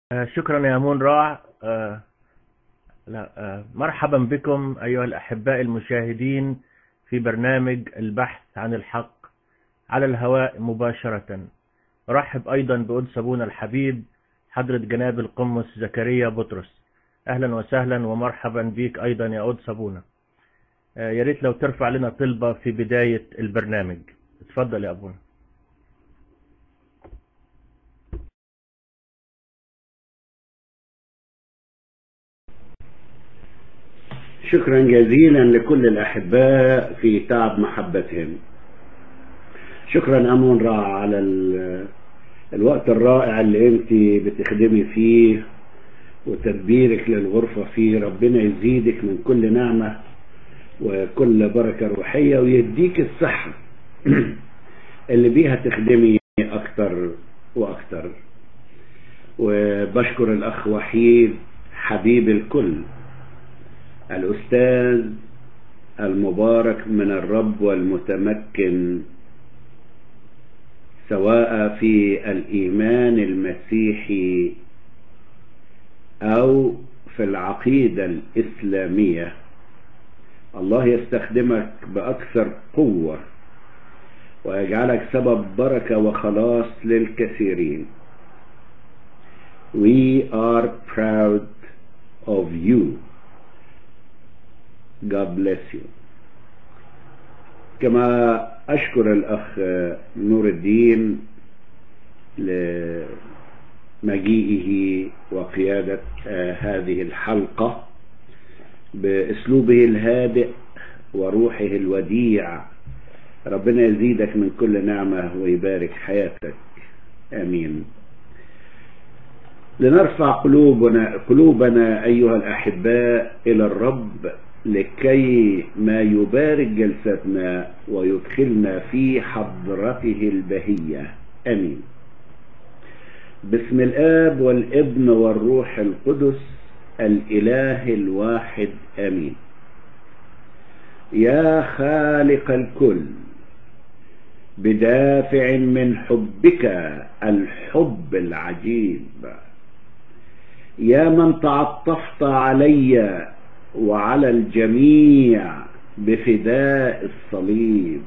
آه، شكرا يا مون راع آه، لا آه، مرحبا بكم أيها الأحباء المشاهدين في برنامج البحث عن الحق على الهواء مباشرة أرحب أيضا بقدس أبونا الحبيب حضرة جناب القمص زكريا بطرس أهلا وسهلا ومرحبا بيك أيضا يا قدس أبونا يا ريت لو ترفع لنا طلبة في بداية البرنامج اتفضل يا أبونا شكرا جزيلا لكل الأحباء في تعب محبتهم شكرا أمون رائع على ال- الوقت الرائع اللي انت بتخدمي فيه وتدبيرك للغرفة فيه ربنا يزيدك من كل نعمة وكل بركة روحية ويديك الصحة اللي بيها تخدمي أكتر وأكتر وبشكر الأخ وحيد حبيب الكل الأستاذ المبارك من الرب والمتمكن سواء في الإيمان المسيحي أو في العقيدة الإسلامية الله يستخدمك بأكثر قوة ويجعلك سبب بركة وخلاص للكثيرين We are proud of you God bless you كما أشكر الأخ نور الدين لمجيئه وقيادة هذه الحلقة بأسلوبه الهادئ وروحه الوديع ربنا يزيدك من كل نعمة ويبارك حياتك آمين لنرفع قلوبنا قلوبنا أيها الأحباء إلى الرب لكي ما يبارك جلستنا ويدخلنا في حضرته البهية أمين بسم الآب والابن والروح القدس الإله الواحد أمين يا خالق الكل بدافع من حبك الحب العجيب يا من تعطفت علي وعلى الجميع بفداء الصليب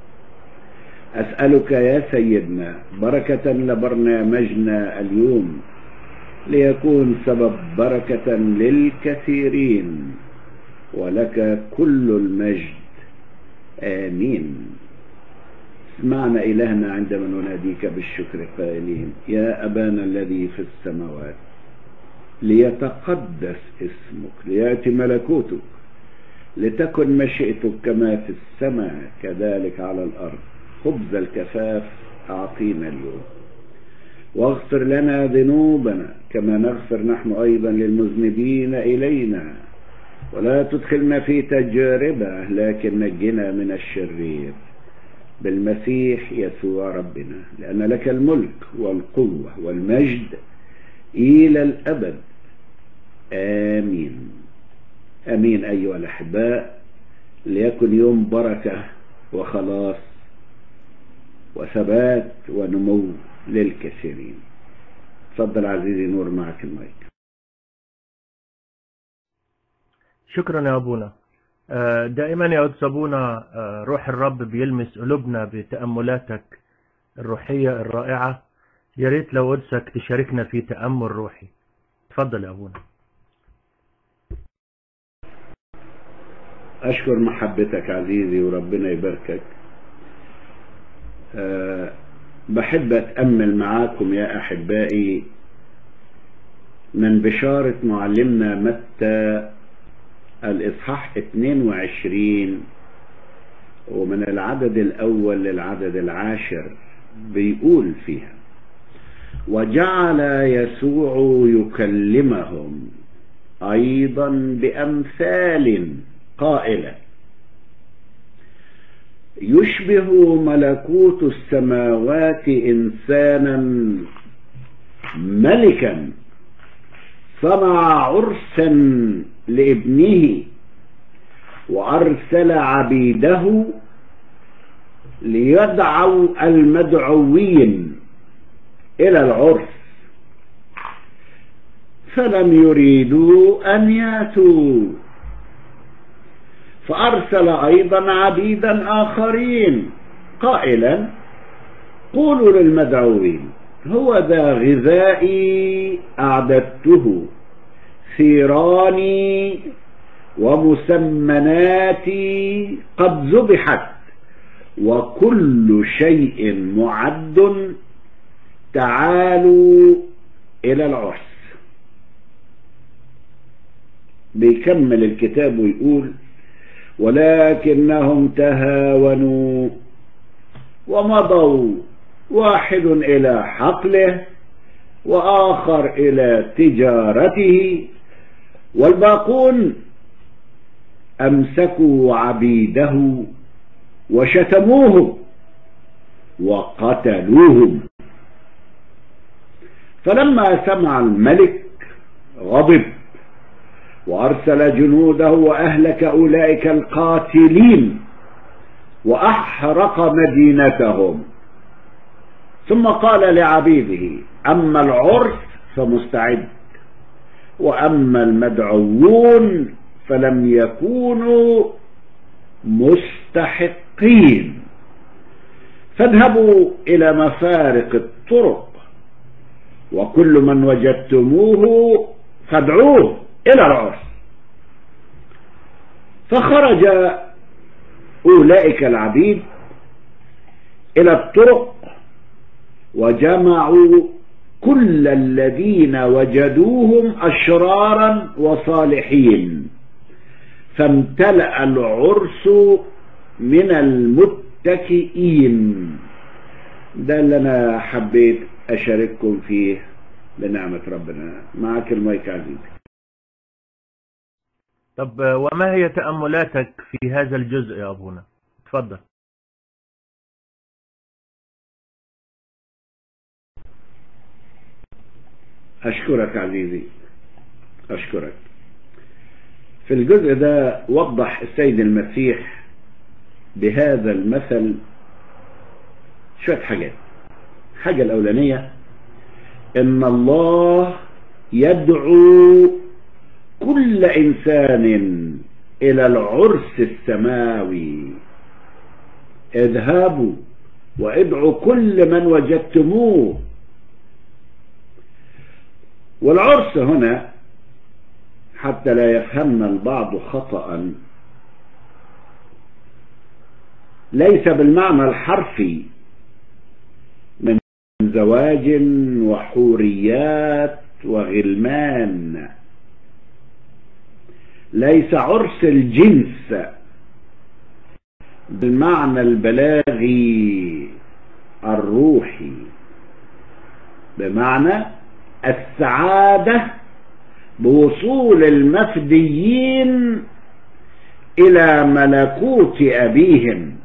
أسألك يا سيدنا بركة لبرنامجنا اليوم ليكون سبب بركة للكثيرين ولك كل المجد آمين اسمعنا إلهنا عندما نناديك بالشكر قائلين يا أبانا الذي في السماوات ليتقدس اسمك ليأتي ملكوتك لتكن مشيئتك كما في السماء كذلك على الأرض خبز الكفاف أعطينا اليوم واغفر لنا ذنوبنا كما نغفر نحن أيضا للمذنبين إلينا ولا تدخلنا في تجربة لكن نجنا من الشرير بالمسيح يسوع ربنا لأن لك الملك والقوة والمجد إلى الأبد آمين آمين أيها الأحباء ليكن يوم بركة وخلاص وثبات ونمو للكثيرين تفضل عزيزي نور معك المايك شكرا يا أبونا آه، دائما يا قدس أبونا آه، روح الرب بيلمس قلوبنا بتأملاتك الروحية الرائعة يا ريت لو قدسك تشاركنا في تأمل روحي تفضل يا أبونا أشكر محبتك عزيزي وربنا يباركك أه بحب أتأمل معاكم يا أحبائي من بشارة معلمنا متى الإصحاح 22 ومن العدد الأول للعدد العاشر بيقول فيها وجعل يسوع يكلمهم أيضا بأمثال قائلا يشبه ملكوت السماوات إنسانا ملكا صنع عرسا لابنه وأرسل عبيده ليدعوا المدعوين إلى العرس فلم يريدوا أن ياتوا فأرسل أيضا عبيدا آخرين قائلا قولوا للمدعوين هو ذا غذائي أعددته ثيراني ومسمناتي قد ذبحت وكل شيء معد تعالوا إلى العرس بيكمل الكتاب ويقول ولكنهم تهاونوا ومضوا واحد إلى حقله وآخر إلى تجارته والباقون أمسكوا عبيده وشتموه وقتلوهم فلما سمع الملك غضب وأرسل جنوده وأهلك أولئك القاتلين وأحرق مدينتهم ثم قال لعبيده أما العرس فمستعد وأما المدعوون فلم يكونوا مستحقين فاذهبوا إلى مفارق الطرق وكل من وجدتموه فادعوه إلى العرس فخرج أولئك العبيد إلى الطرق وجمعوا كل الذين وجدوهم أشرارا وصالحين فامتلأ العرس من المتكئين ده اللي أنا حبيت أشارككم فيه بنعمة ربنا معك المايك عزيزي طب وما هي تأملاتك في هذا الجزء يا أبونا تفضل أشكرك عزيزي أشكرك في الجزء ده وضح السيد المسيح بهذا المثل شوية حاجات الحاجة الأولانية إن الله يدعو كل إنسان إلى العرس السماوي اذهبوا وادعوا كل من وجدتموه والعرس هنا حتى لا يفهمنا البعض خطأ ليس بالمعنى الحرفي من زواج وحوريات وغلمان ليس عرس الجنس بالمعنى البلاغي الروحي بمعنى السعادة بوصول المفديين إلى ملكوت أبيهم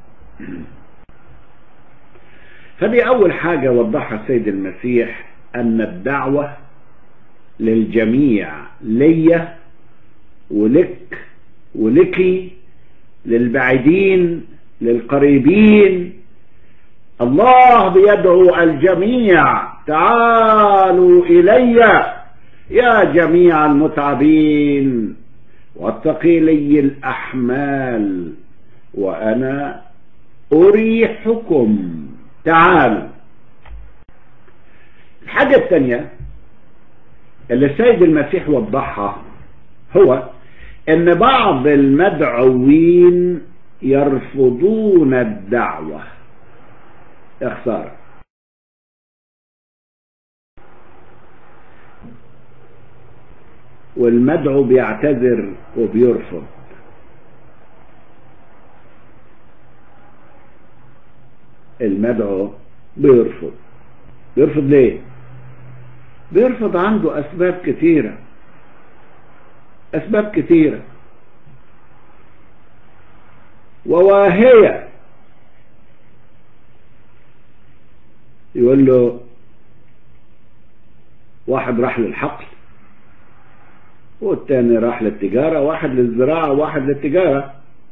فدي أول حاجة وضحها السيد المسيح أن الدعوة للجميع ليا ولك ولكي للبعيدين للقريبين الله بيدعو الجميع تعالوا إلي يا جميع المتعبين والثقيلي الأحمال وأنا أريحكم تعالوا الحاجة الثانية اللي السيد المسيح وضحها هو ان بعض المدعوين يرفضون الدعوة يا خسارة والمدعو بيعتذر وبيرفض المدعو بيرفض بيرفض ليه بيرفض عنده اسباب كثيره أسباب كثيرة وواهية يقول له واحد راح للحقل والتاني راح للتجارة واحد للزراعة واحد للتجارة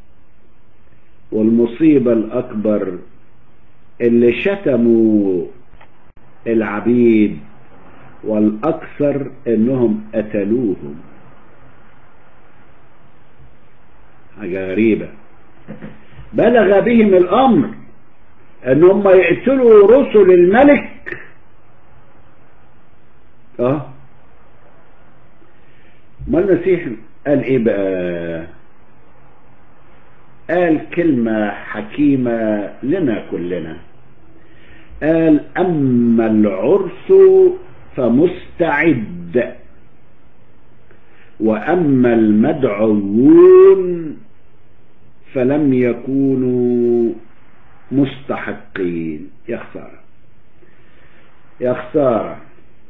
والمصيبة الأكبر اللي شتموا العبيد والأكثر أنهم قتلوهم حاجة غريبة بلغ بهم الأمر أنهم يقتلوا رسل الملك اه ما المسيح قال ايه بقى قال كلمة حكيمة لنا كلنا قال أما العرس فمستعد وأما المدعوون فلم يكونوا مستحقين يا خسارة يا خسارة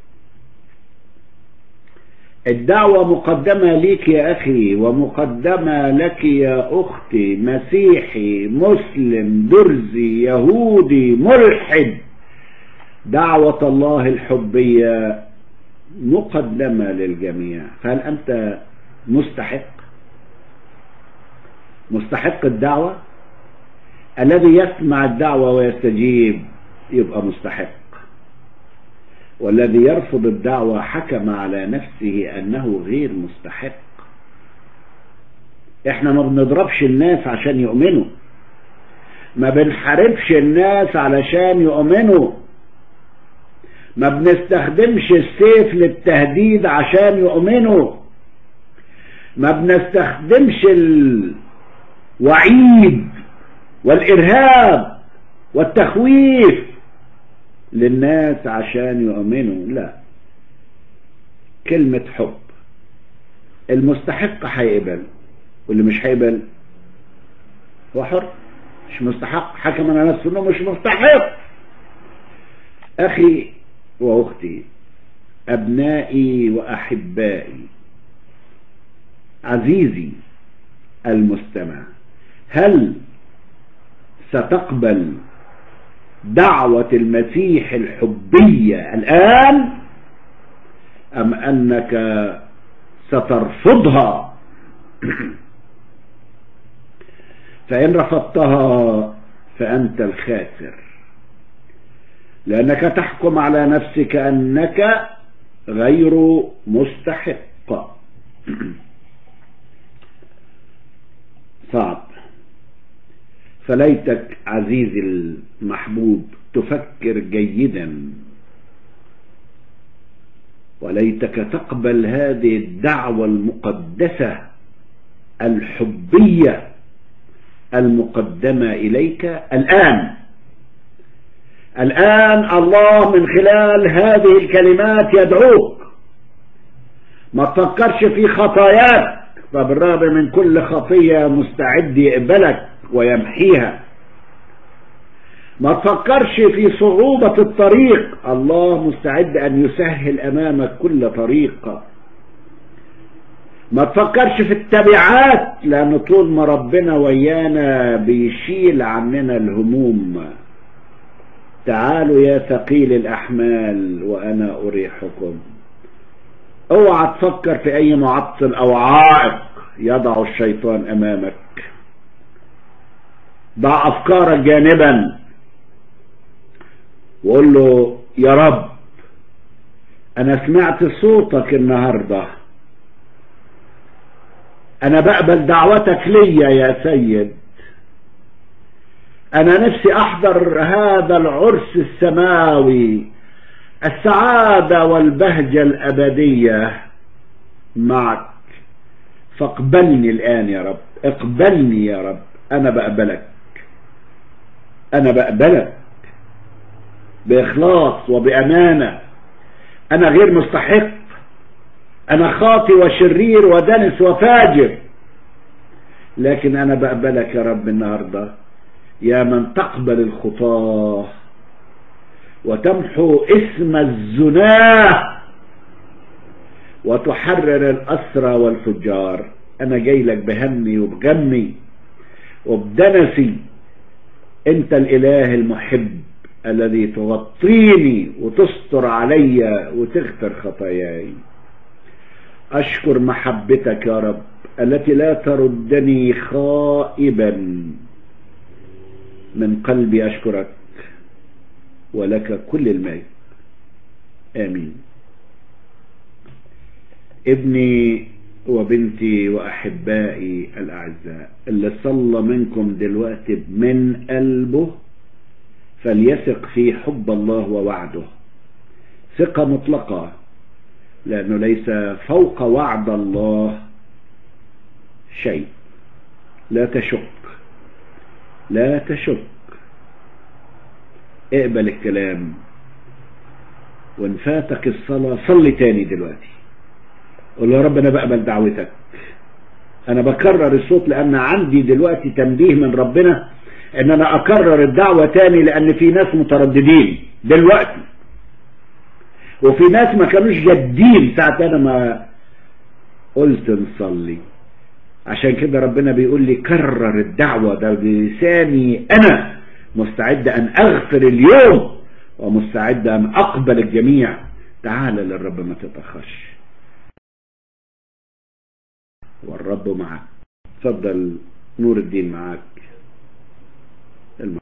الدعوة مقدمة ليك يا أخي ومقدمة لك يا أختي مسيحي مسلم درزي يهودي ملحد دعوة الله الحبية مقدمة للجميع فهل أنت مستحق مستحق الدعوة الذي يسمع الدعوة ويستجيب يبقى مستحق والذي يرفض الدعوة حكم على نفسه أنه غير مستحق احنا ما بنضربش الناس عشان يؤمنوا ما بنحاربش الناس علشان يؤمنوا ما بنستخدمش السيف للتهديد عشان يؤمنوا ما بنستخدمش الوعيد والإرهاب والتخويف للناس عشان يؤمنوا لا كلمة حب المستحق هيقبل واللي مش هيقبل هو حر مش مستحق حكم على نفسه انه مش مستحق اخي واختي ابنائي واحبائي عزيزي المستمع هل ستقبل دعوة المسيح الحبية الآن أم أنك سترفضها فإن رفضتها فأنت الخاسر لأنك تحكم على نفسك أنك غير مستحق صعب فليتك عزيزي المحبوب تفكر جيدا وليتك تقبل هذه الدعوة المقدسة الحبية المقدمة إليك الآن الآن الله من خلال هذه الكلمات يدعوك ما تفكرش في خطاياك فبالرغم من كل خطية مستعد يقبلك ويمحيها ما تفكرش في صعوبة الطريق الله مستعد أن يسهل أمامك كل طريق ما تفكرش في التبعات لأن طول ما ربنا ويانا بيشيل عننا الهموم تعالوا يا ثقيل الأحمال وأنا أريحكم اوعى تفكر في أي معطل أو عائق يضع الشيطان أمامك ضع أفكارك جانبا وقول له يا رب أنا سمعت صوتك النهاردة أنا بقبل دعوتك ليا يا سيد أنا نفسي أحضر هذا العرس السماوي السعادة والبهجة الأبدية معك فاقبلني الآن يا رب اقبلني يا رب أنا بقبلك أنا بقبلك بإخلاص وبأمانة أنا غير مستحق أنا خاطي وشرير ودنس وفاجر لكن أنا بقبلك يا رب النهاردة يا من تقبل الخطاه وتمحو اسم الزناه وتحرر الأسرى والفجار أنا جاي لك بهمي وبغمي وبدنسي أنت الإله المحب الذي تغطيني وتستر علي وتغفر خطاياي أشكر محبتك يا رب التي لا تردني خائبا من قلبي أشكرك ولك كل المجد آمين ابني وبنتي وأحبائي الأعزاء اللي صلى منكم دلوقتي من قلبه فليثق في حب الله ووعده ثقة مطلقة لأنه ليس فوق وعد الله شيء لا تشك لا تشك اقبل الكلام وان فاتك الصلاة صلي تاني دلوقتي قول يا رب انا بقبل دعوتك انا بكرر الصوت لان عندي دلوقتي تنبيه من ربنا ان انا اكرر الدعوة تاني لان في ناس مترددين دلوقتي وفي ناس ما كانوش جادين ساعة انا ما قلت نصلي عشان كده ربنا بيقول لي كرر الدعوة ده بلساني انا مستعد ان اغفر اليوم ومستعد ان اقبل الجميع تعال للرب ما تتأخرش والرب معك تفضل نور الدين معك الم...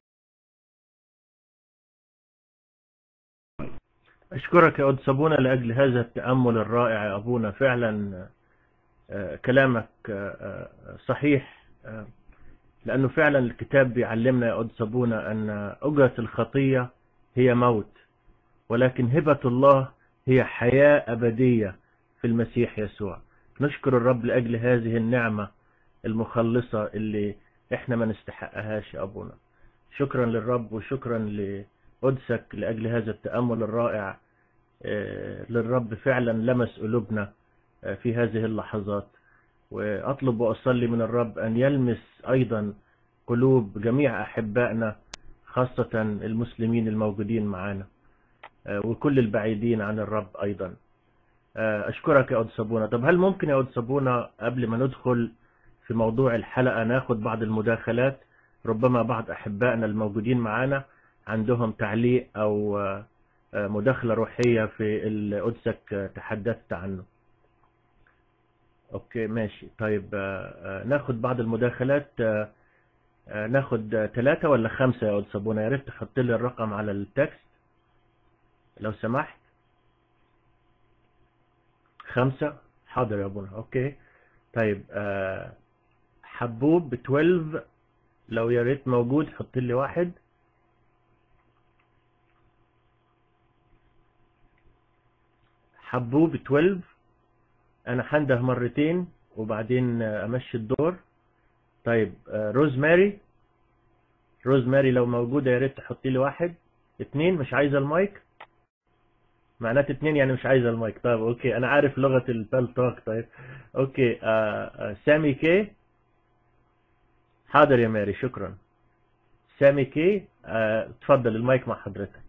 أشكرك يا قدس أبونا لأجل هذا التأمل الرائع يا أبونا فعلا آه، كلامك آه، آه، صحيح آه، لأنه فعلا الكتاب بيعلمنا يا قدس أبونا أن أجرة الخطية هي موت ولكن هبة الله هي حياة أبدية في المسيح يسوع نشكر الرب لأجل هذه النعمة المخلصة اللي احنا ما نستحقهاش يا أبونا شكرا للرب وشكرا لقدسك لأجل هذا التأمل الرائع آه، للرب فعلا لمس قلوبنا آه، في هذه اللحظات وأطلب وأصلي من الرب أن يلمس أيضا قلوب جميع أحبائنا خاصة المسلمين الموجودين معنا آه، وكل البعيدين عن الرب أيضا آه، أشكرك يا قدس أبونا طب هل ممكن يا قدس أبونا قبل ما ندخل في موضوع الحلقة ناخد بعض المداخلات ربما بعض أحبائنا الموجودين معنا عندهم تعليق أو آه، آه، مداخلة روحية في اللي قدسك آه، تحدثت عنه أوكي ماشي طيب آه، آه، ناخد بعض المداخلات آه، آه، ناخد ثلاثة ولا خمسة يا قدس أبونا يا ريت تحط لي الرقم على التكست لو سمحت خمسة حاضر يا ابونا اوكي طيب آه حبوب 12 لو يا ريت موجود حط لي واحد حبوب 12 انا هنده مرتين وبعدين آه، امشي الدور طيب آه روزماري روزماري لو موجودة يا ريت تحطي لي واحد اتنين مش عايزة المايك معناته اتنين يعني مش عايزة المايك طيب اوكي انا عارف لغة البال توك طيب اوكي آه آه سامي كي حاضر يا ماري شكرا سامي كي آه تفضل المايك مع حضرتك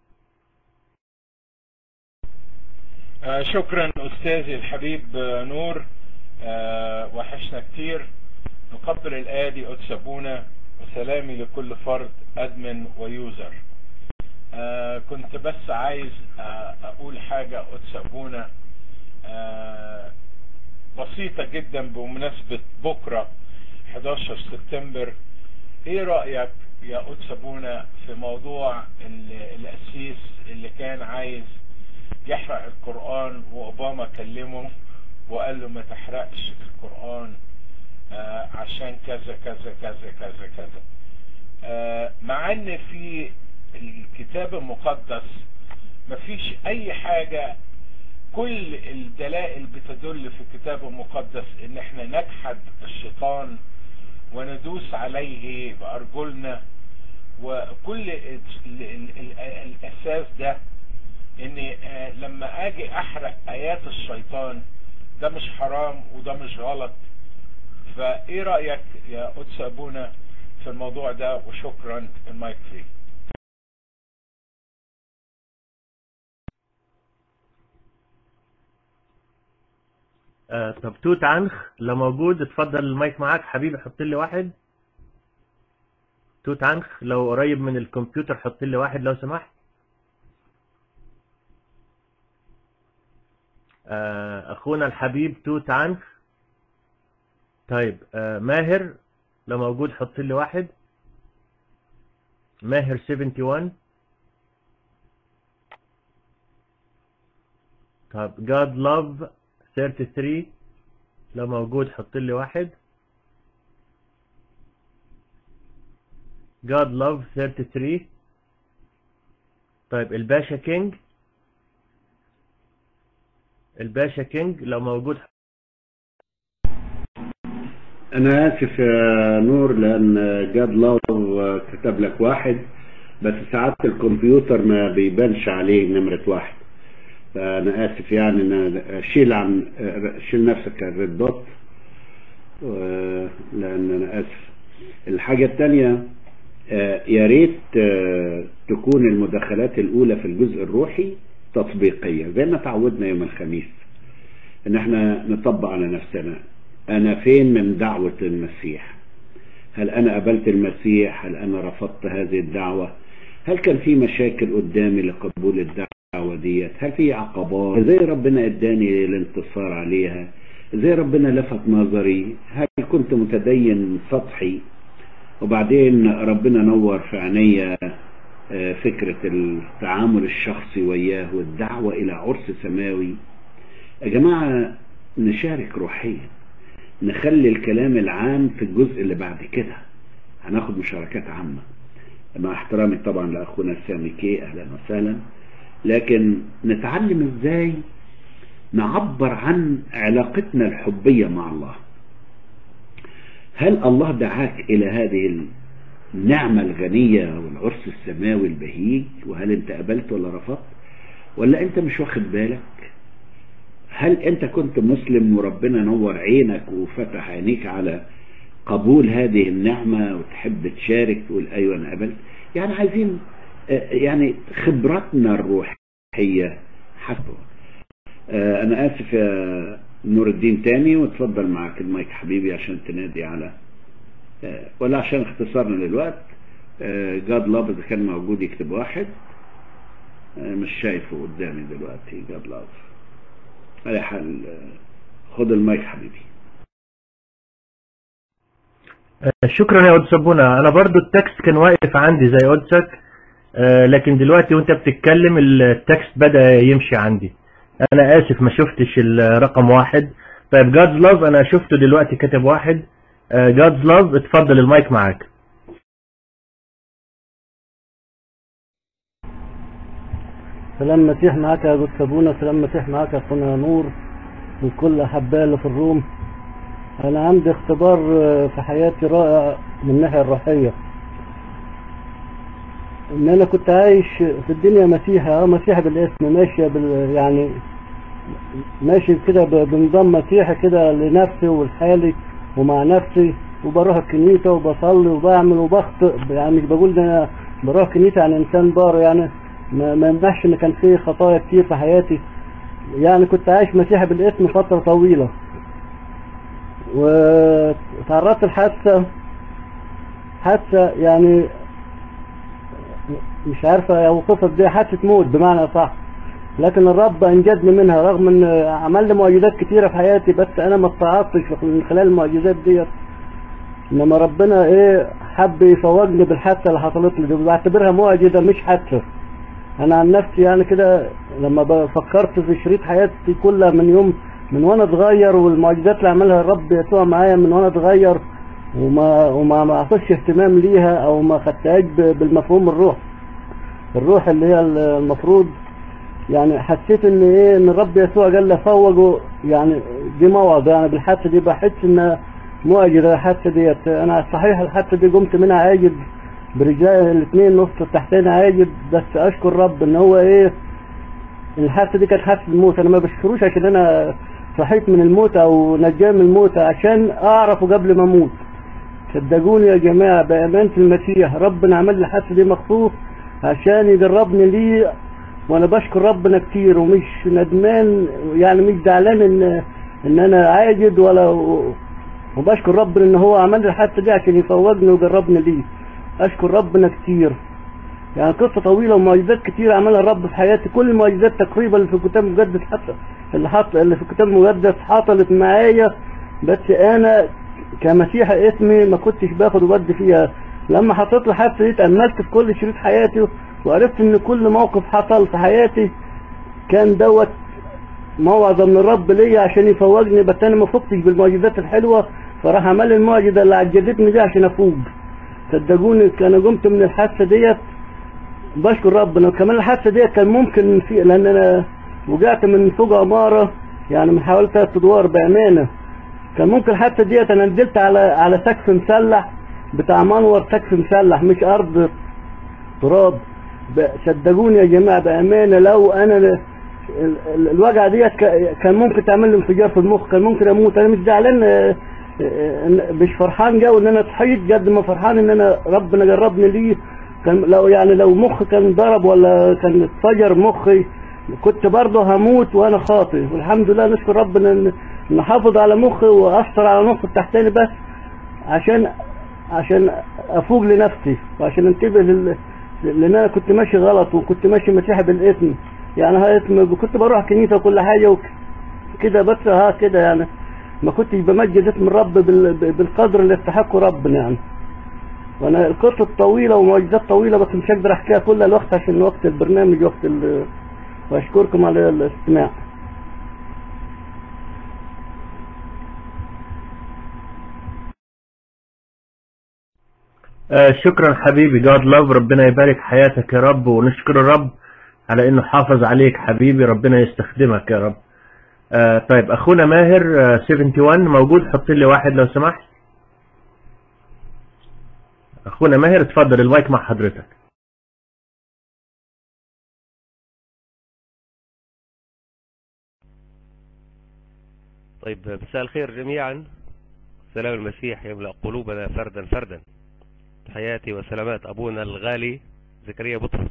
آه، شكرا أستاذي الحبيب آه، نور آه، وحشنا كتير نقبل الآدي قدس أبونا وسلامي لكل فرد أدمن ويوزر آه، كنت بس عايز آه، أقول حاجة قدس أبونا آه، بسيطة جدا بمناسبة بكرة 11 سبتمبر ايه رأيك يا قدس أبونا في موضوع ال- القسيس اللي كان عايز يحرق القرآن وأوباما كلمه وقال له ما تحرقش القرآن آه، عشان كذا كذا كذا كذا كذا آه، مع ان في الكتاب المقدس مفيش اي حاجة كل الدلائل بتدل في الكتاب المقدس ان احنا نجحد الشيطان وندوس عليه بارجلنا وكل ال- ال- ال- الاساس ده ان آه، لما اجي احرق ايات الشيطان ده مش حرام وده مش غلط فايه رأيك يا قدس ابونا في الموضوع ده وشكرا المايك فري آه طب توت عنخ لو موجود اتفضل المايك معاك حبيبي حط لي واحد توت عنخ لو قريب من الكمبيوتر حط لي واحد لو سمحت آه اخونا الحبيب توت عنخ طيب آه ماهر لو موجود حط لي واحد ماهر 71 طب God love 33 لو موجود حط لي واحد God Love 33 طيب الباشا كينج الباشا كينج لو موجود انا اسف يا نور لان جاد لاو كتب لك واحد بس ساعات الكمبيوتر ما بيبانش عليه نمرة واحد فانا اسف يعني ان شيل عن شيل نفسك الريد دوت و- لان انا اسف الحاجة التانية آه، يا ريت آه، تكون المداخلات الاولى في الجزء الروحي تطبيقية زي ما تعودنا يوم الخميس ان احنا نطبق على نفسنا انا فين من دعوة المسيح هل انا قبلت المسيح هل انا رفضت هذه الدعوة هل كان في مشاكل قدامي لقبول الدعوة ديت هل في عقبات ازاي ربنا اداني الانتصار عليها ازاي ربنا لفت نظري هل كنت متدين سطحي وبعدين ربنا نور في عينيا آه، فكرة التعامل الشخصي وياه والدعوة إلى عرس سماوي يا جماعة نشارك روحيا نخلي الكلام العام في الجزء اللي بعد كده هناخد مشاركات عامة مع احترامي طبعا لأخونا سامي كي أهلا وسهلا لكن نتعلم ازاي نعبر عن علاقتنا الحبية مع الله هل الله دعاك إلى هذه النعمة الغنية والعرس السماوي البهيج وهل انت قبلت ولا رفضت ولا انت مش واخد بالك هل انت كنت مسلم وربنا نور عينك وفتح عينيك على قبول هذه النعمة وتحب تشارك تقول ايوه انا قبلت يعني عايزين آه، يعني خبراتنا الروحية حسب آه، انا اسف يا نور الدين تاني وتفضل معك المايك حبيبي عشان تنادي على آه، ولا عشان اختصارنا للوقت جاد لاف اذا كان موجود يكتب واحد آه، مش شايفه قدامي دلوقتي جاد لاف على حال آه، خد المايك حبيبي آه، شكرا يا قدس ابونا انا برضو التكست كان واقف عندي زي قدسك آه، لكن دلوقتي وانت بتتكلم التكست بدأ يمشي عندي انا اسف ما شفتش الرقم واحد طيب جادز لاف انا شفته دلوقتي كاتب واحد جادز لاف اتفضل المايك معاك سلام مسيح معاك يا قدس ابونا سلام مسيح معاك يا اخونا نور وكل احبائي اللي في الروم انا عندي اختبار آه، في حياتي رائع من الناحيه الروحيه ان انا كنت عايش في الدنيا مسيحي اه مسيحي بالاسم ماشيه بال يعني ماشي كده ب- بنظام مسيحي كده لنفسي ولحالي ومع نفسي وبروح الكنيسه وبصلي وبعمل وبخطئ يعني مش بقول ان انا بروح كنيسه عن انسان بار يعني ما ما يمنعش ان كان في خطايا كتير في حياتي يعني كنت عايش مسيحي بالاسم فتره طويله وتعرضت لحادثه حادثه يعني مش عارفه اوصفها ازاي حادثه موت بمعنى صح لكن الرب انجدني منها رغم ان عمل لي معجزات كتيره في حياتي بس انا ما استعطتش من خلال المعجزات ديت انما ربنا ايه حب يفوجني بالحادثه اللي حصلت لي دي بعتبرها معجزه مش حادثه انا عن نفسي يعني كده لما ب- فكرت في شريط حياتي كلها من يوم من وانا صغير والمعجزات اللي عملها الرب يسوع معايا من وانا صغير وما وما ما اعطيتش اهتمام ليها او ما خدتهاش ب- بالمفهوم الروح الروح اللي هي المفروض يعني حسيت ان ايه ان الرب يسوع قال لي فوجوا يعني دي موعظه يعني بالحادثه دي بحس ان معجزه الحادثه ديت انا صحيح الحادثه دي قمت منها عاجز برجلي الاثنين نص التحتين عاجز بس اشكر رب ان هو ايه الحادثه دي كانت حادثه الموت انا ما بشكروش عشان انا صحيت من الموت او نجاه من الموت عشان اعرفه قبل ما اموت صدقوني يا جماعه بامانه المسيح ربنا عمل لي الحادثه دي مخصوص عشان يجربني ليه وانا بشكر ربنا كتير ومش ندمان يعني مش زعلان ان ان انا عاجز ولا وبشكر ربنا ان هو عمل لي الحادثه دي عشان يفوجني ويجربني ليه اشكر ربنا كتير يعني قصه طويله ومعجزات كتير عملها الرب في حياتي كل المعجزات تقريبا اللي في الكتاب المقدس حتى اللي حط اللي في الكتاب المقدس حصلت معايا بس انا كمسيحي اسمي ما كنتش باخد وبد فيها لما حطيت الحادثه دي اتاملت في كل شريط حياتي وعرفت ان كل موقف حصل في حياتي كان دوت موعظة من الرب ليا عشان يفوقني بس انا ما فقتش بالمعجزات الحلوة فراح عمل لي المعجزة اللي عجزتني دي عشان افوق صدقوني انا قمت من الحادثة ديت بشكر ربنا وكمان الحادثة ديت كان ممكن في لان انا وقعت من فوق عمارة يعني من حوالي ثلاث ادوار بامانة كان ممكن الحادثة ديت انا نزلت على على سقف مسلح بتاع منور سقف مسلح مش ارض تراب ب- صدقوني يا جماعة بأمانة لو أنا ال- ال- الوجعة ديت ك- كان ممكن تعمل لي انفجار في المخ كان ممكن أموت أنا مش زعلان آه، آه، إن- مش فرحان جو إن أنا صحيت قد ما فرحان إن أنا ربنا جربني ليه كان لو يعني لو مخ كان ضرب ولا كان اتفجر مخي كنت برضه هموت وأنا خاطئ والحمد لله نشكر ربنا إن إن حافظ على مخي وأثر على مخي التحتاني بس عشان عشان افوق لنفسي وعشان انتبه لل... لان انا كنت ماشي غلط وكنت ماشي مسيحي بالاسم يعني ها اسم كنت بروح كنيسه وكل حاجه وكده بس ها كده يعني ما كنتش بمجد اسم الرب بال... بالقدر اللي يستحقه ربنا يعني وانا القصه طويله ومعجزات طويله بس مش هقدر احكيها كلها الوقت عشان وقت البرنامج وقت ال... واشكركم على الاستماع آه شكرا حبيبي جاد لاف ربنا يبارك حياتك يا رب ونشكر الرب على انه حافظ عليك حبيبي ربنا يستخدمك يا رب آه طيب اخونا ماهر آه 71 موجود حط لي واحد لو سمحت اخونا ماهر اتفضل المايك مع حضرتك طيب مساء الخير جميعا سلام المسيح يملأ قلوبنا فردا فردا تحياتي وسلامات أبونا الغالي زكريا بطرس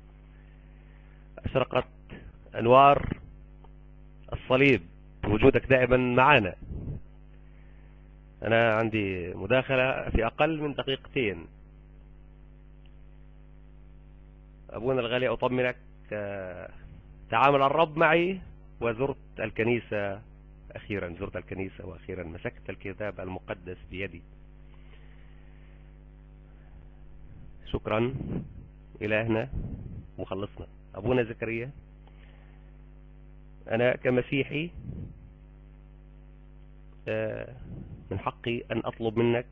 أشرقت أنوار الصليب وجودك دائما معنا أنا عندي مداخلة في أقل من دقيقتين أبونا الغالي أطمنك آه، تعامل الرب معي وزرت الكنيسة أخيرا زرت الكنيسة وأخيرا مسكت الكتاب المقدس بيدي شكرا إلهنا مخلصنا أبونا زكريا أنا كمسيحي آه، من حقي أن أطلب منك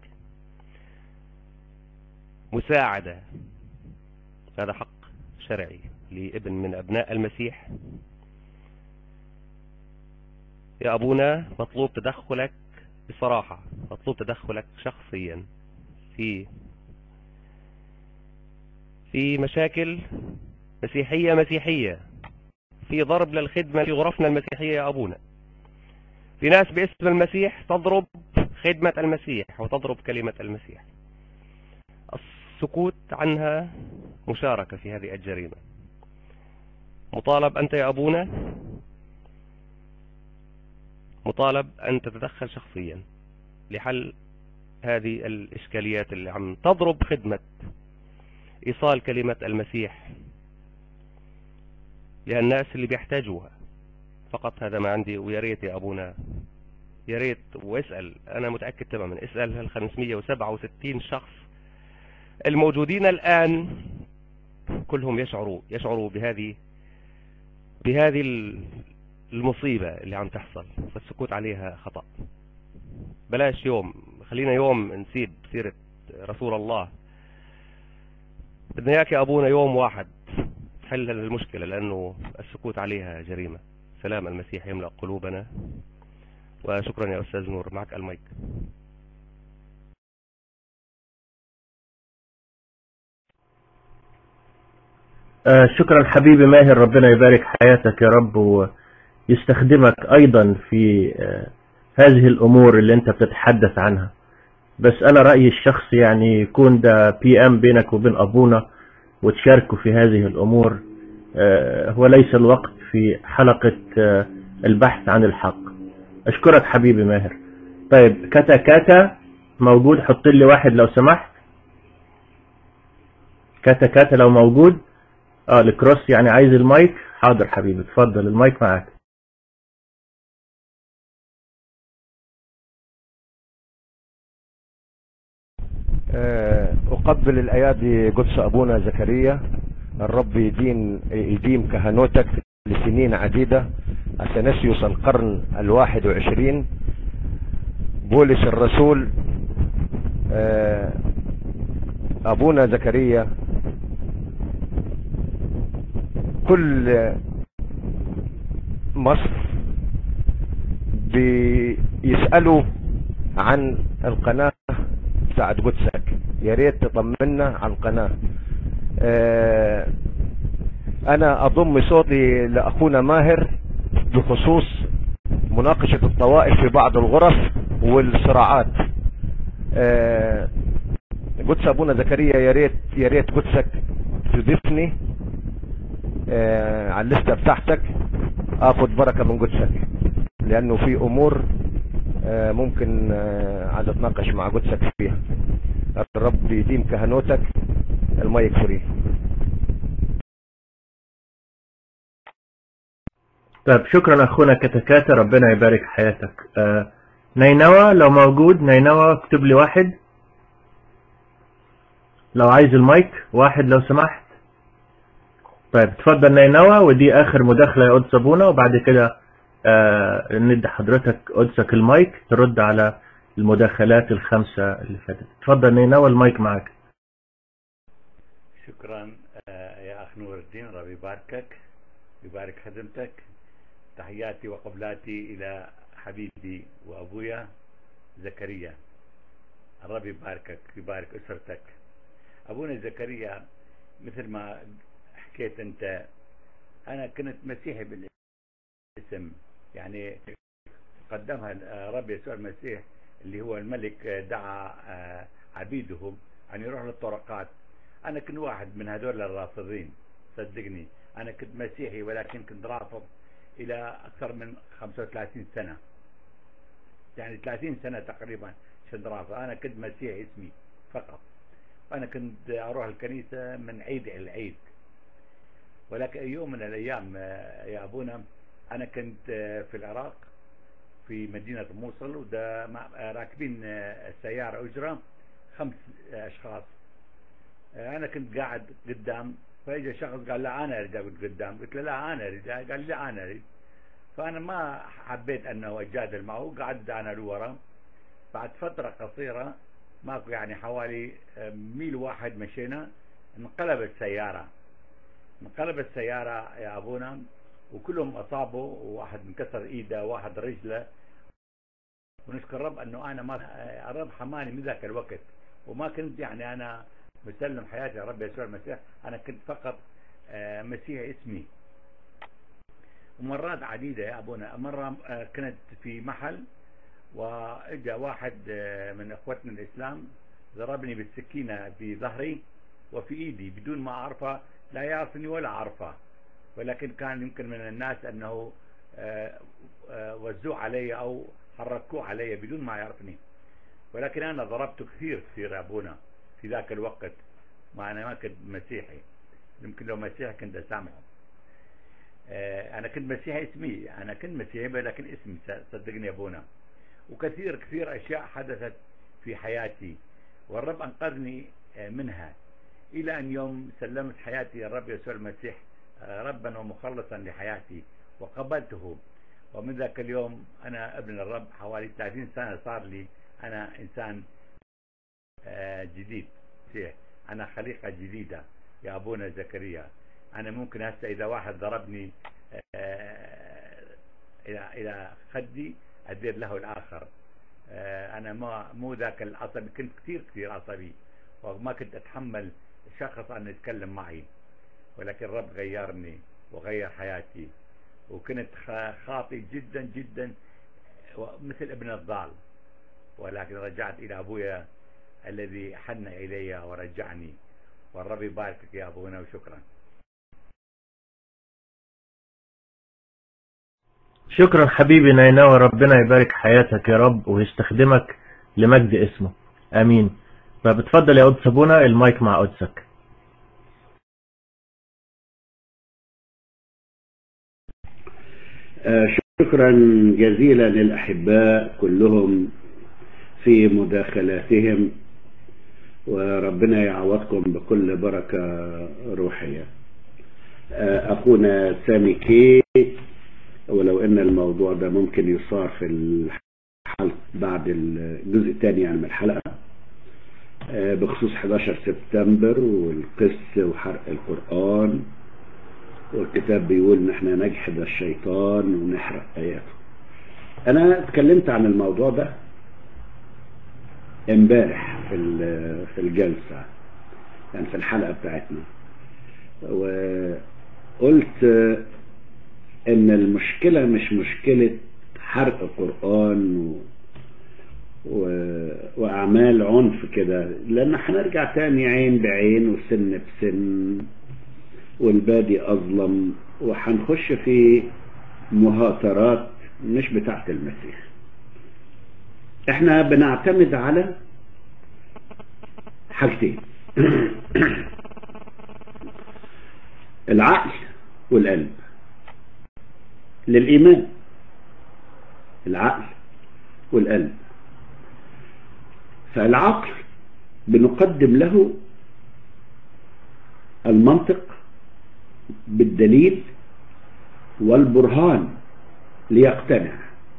مساعدة هذا حق شرعي لابن من أبناء المسيح يا أبونا مطلوب تدخلك بصراحة مطلوب تدخلك شخصيا في في مشاكل مسيحية مسيحية في ضرب للخدمة في غرفنا المسيحية يا أبونا في ناس باسم المسيح تضرب خدمة المسيح وتضرب كلمة المسيح السكوت عنها مشاركة في هذه الجريمة مطالب أنت يا أبونا مطالب أن تتدخل شخصيا لحل هذه الإشكاليات اللي عم تضرب خدمة إيصال كلمة المسيح للناس اللي بيحتاجوها فقط هذا ما عندي ويا ريت يا أبونا يا ريت واسأل أنا متأكد تماما اسأل هال 567 شخص الموجودين الآن كلهم يشعروا يشعروا بهذه بهذه المصيبة اللي عم تحصل فالسكوت عليها خطأ بلاش يوم خلينا يوم نسيب سيرة رسول الله بدنا اياك يا ابونا يوم واحد تحل المشكلة لانه السكوت عليها جريمة سلام المسيح يملأ قلوبنا وشكرا يا استاذ نور معك المايك آه شكرا حبيبي ماهر ربنا يبارك حياتك يا رب ويستخدمك ايضا في آه هذه الامور اللي انت بتتحدث عنها بس انا رأيي الشخصي يعني يكون ده بي ام بينك وبين ابونا وتشاركوا في هذه الامور آه هو ليس الوقت في حلقة آه البحث عن الحق اشكرك حبيبي ماهر طيب كاتا كاتا موجود حط لي واحد لو سمحت كاتا كاتا لو موجود اه الكروس يعني عايز المايك حاضر حبيبي اتفضل المايك معاك أقبل الأيادي قدس أبونا زكريا الرب يدين يديم كهنوتك لسنين عديدة أثناسيوس القرن الواحد وعشرين بولس الرسول آه، أبونا زكريا كل مصر بيسألوا عن القناة بتاعت قدسك يا ريت تطمنا على القناة آه، انا اضم صوتي لاخونا ماهر بخصوص مناقشة الطوائف في بعض الغرف والصراعات آه، قدس ابونا زكريا يا ريت يا ريت قدسك تضيفني آه، على الليسته بتاعتك اخد بركه من قدسك لانه في امور آه، ممكن آه، عايز اتناقش مع قدسك فيها الرب يديم كهنوتك المايك فري طيب شكرا اخونا كتكاتا ربنا يبارك حياتك آه نينوى لو موجود نينوى اكتب لي واحد لو عايز المايك واحد لو سمحت طيب تفضل نينوى ودي اخر مداخلة يا قدس ابونا وبعد كده آه ندي حضرتك قدسك المايك ترد على المداخلات الخمسة اللي فاتت تفضل نينوى المايك معك شكرا آه، يا أخ نور الدين ربي يباركك يبارك خدمتك تحياتي وقبلاتي إلى حبيبي وأبويا زكريا الرب يباركك يبارك أسرتك أبونا زكريا مثل ما حكيت أنت أنا كنت مسيحي بالاسم يعني قدمها رب يسوع المسيح اللي هو الملك دعا آه، عبيده أن يروح للطرقات أنا كنت واحد من هذول الرافضين صدقني أنا كنت مسيحي ولكن كنت رافض إلى أكثر من 35 سنة يعني 30 سنة تقريبا كنت رافض أنا كنت مسيحي اسمي فقط أنا كنت أروح الكنيسة من عيد إلى عيد ولكن يوم من الأيام آه، يا أبونا أنا كنت آه، في العراق في مدينة موصل وده مع- آه، راكبين آه، سيارة أجرة خمس آه، أشخاص آه، أنا كنت قاعد قدام فإجا شخص قال لا أنا أريد أقعد قدام قلت له لا أنا أريد قال لي لا أنا أريد فأنا ما حبيت أنه أجادل معه قعدت أنا لورا بعد فترة قصيرة ماكو يعني حوالي آه، ميل واحد مشينا انقلبت السيارة انقلبت السيارة يا أبونا وكلهم أصابوا وواحد انكسر إيده واحد رجله ونشكر الرب أنه أنا ما آه، الرب حماني من ذاك الوقت وما كنت يعني أنا مسلم حياتي يا رب يسوع المسيح أنا كنت فقط آه، مسيحي اسمي ومرات عديدة يا أبونا مرة آه، كنت في محل وإجا واحد آه، من إخوتنا الإسلام ضربني بالسكينة في ظهري وفي إيدي بدون ما أعرفه لا يعرفني ولا أعرفه ولكن كان يمكن من الناس أنه آه، آه، وزوه علي أو حركوه علي بدون ما يعرفني ولكن أنا ضربته كثير كثير يا أبونا في ذاك الوقت ما أنا ما كنت مسيحي يمكن لو مسيحي كنت أسامحه آه، أنا كنت مسيحي اسمي أنا كنت مسيحي لكن اسمي صدقني يا أبونا وكثير كثير أشياء حدثت في حياتي والرب أنقذني آه، منها إلى أن يوم سلمت حياتي الرب يسوع المسيح آه، ربا ومخلصا لحياتي وقبلته ومن ذاك اليوم أنا ابن الرب حوالي 30 سنة صار لي أنا إنسان آه، جديد مسيح. أنا خليقة جديدة يا أبونا زكريا أنا ممكن هسه إذا واحد ضربني آه، إلى إلى خدي أدير له الآخر آه، أنا ما مو ذاك العصبي كنت كثير كثير عصبي وما كنت أتحمل شخص أن يتكلم معي ولكن الرب غيرني وغير حياتي وكنت خ- خاطئ جدا جدا مثل ابن الضال ولكن رجعت إلى أبويا الذي حن إلي ورجعني والرب يباركك يا أبونا وشكرا شكرا حبيبي نينوى ربنا يبارك حياتك يا رب ويستخدمك لمجد اسمه امين فبتفضل يا قدس ابونا المايك مع قدسك آه، شكرا جزيلا للأحباء كلهم في مداخلاتهم وربنا يعوضكم بكل بركة روحية آه، أخونا سامي كي ولو ان الموضوع ده ممكن يصار في الحلقة بعد الجزء الثاني يعني من الحلقة آه، بخصوص 11 سبتمبر والقس وحرق القرآن والكتاب بيقول ان احنا نجحد الشيطان ونحرق اياته انا اتكلمت عن الموضوع ده امبارح في ال- في الجلسة يعني في الحلقة بتاعتنا وقلت ان المشكلة مش مشكلة حرق قرآن و... و... واعمال عنف كده لان هنرجع تاني عين بعين وسن بسن والبادي اظلم وهنخش في مهاترات مش بتاعت المسيح احنا بنعتمد على حاجتين العقل والقلب للإيمان العقل والقلب فالعقل بنقدم له المنطق بالدليل والبرهان ليقتنع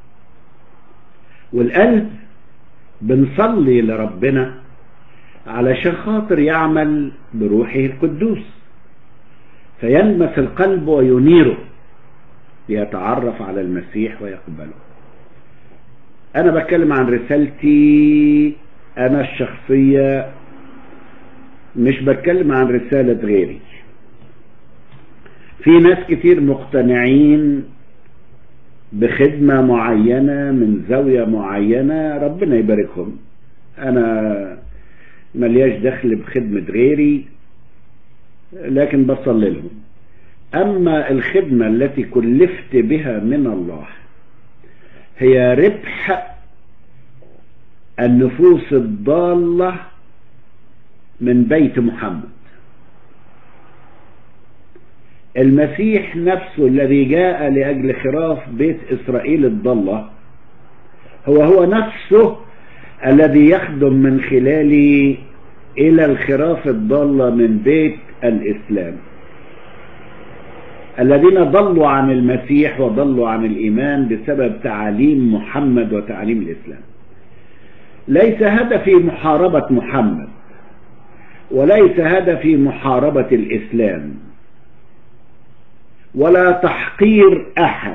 والقلب بنصلي لربنا علشان خاطر يعمل بروحه القدوس فيلمس القلب وينيره ليتعرف على المسيح ويقبله انا بتكلم عن رسالتي انا الشخصية مش بتكلم عن رسالة غيري في ناس كتير مقتنعين بخدمة معينة من زاوية معينة ربنا يباركهم انا ملياش دخل بخدمة غيري لكن بصلي لهم اما الخدمة التي كلفت بها من الله هي ربح النفوس الضالة من بيت محمد المسيح نفسه الذي جاء لأجل خراف بيت إسرائيل الضالة هو هو نفسه الذي يخدم من خلالي إلى الخراف الضالة من بيت الإسلام الذين ضلوا عن المسيح وضلوا عن الإيمان بسبب تعاليم محمد وتعاليم الإسلام ليس هدفي محاربة محمد وليس هدفي محاربة الإسلام ولا تحقير أحد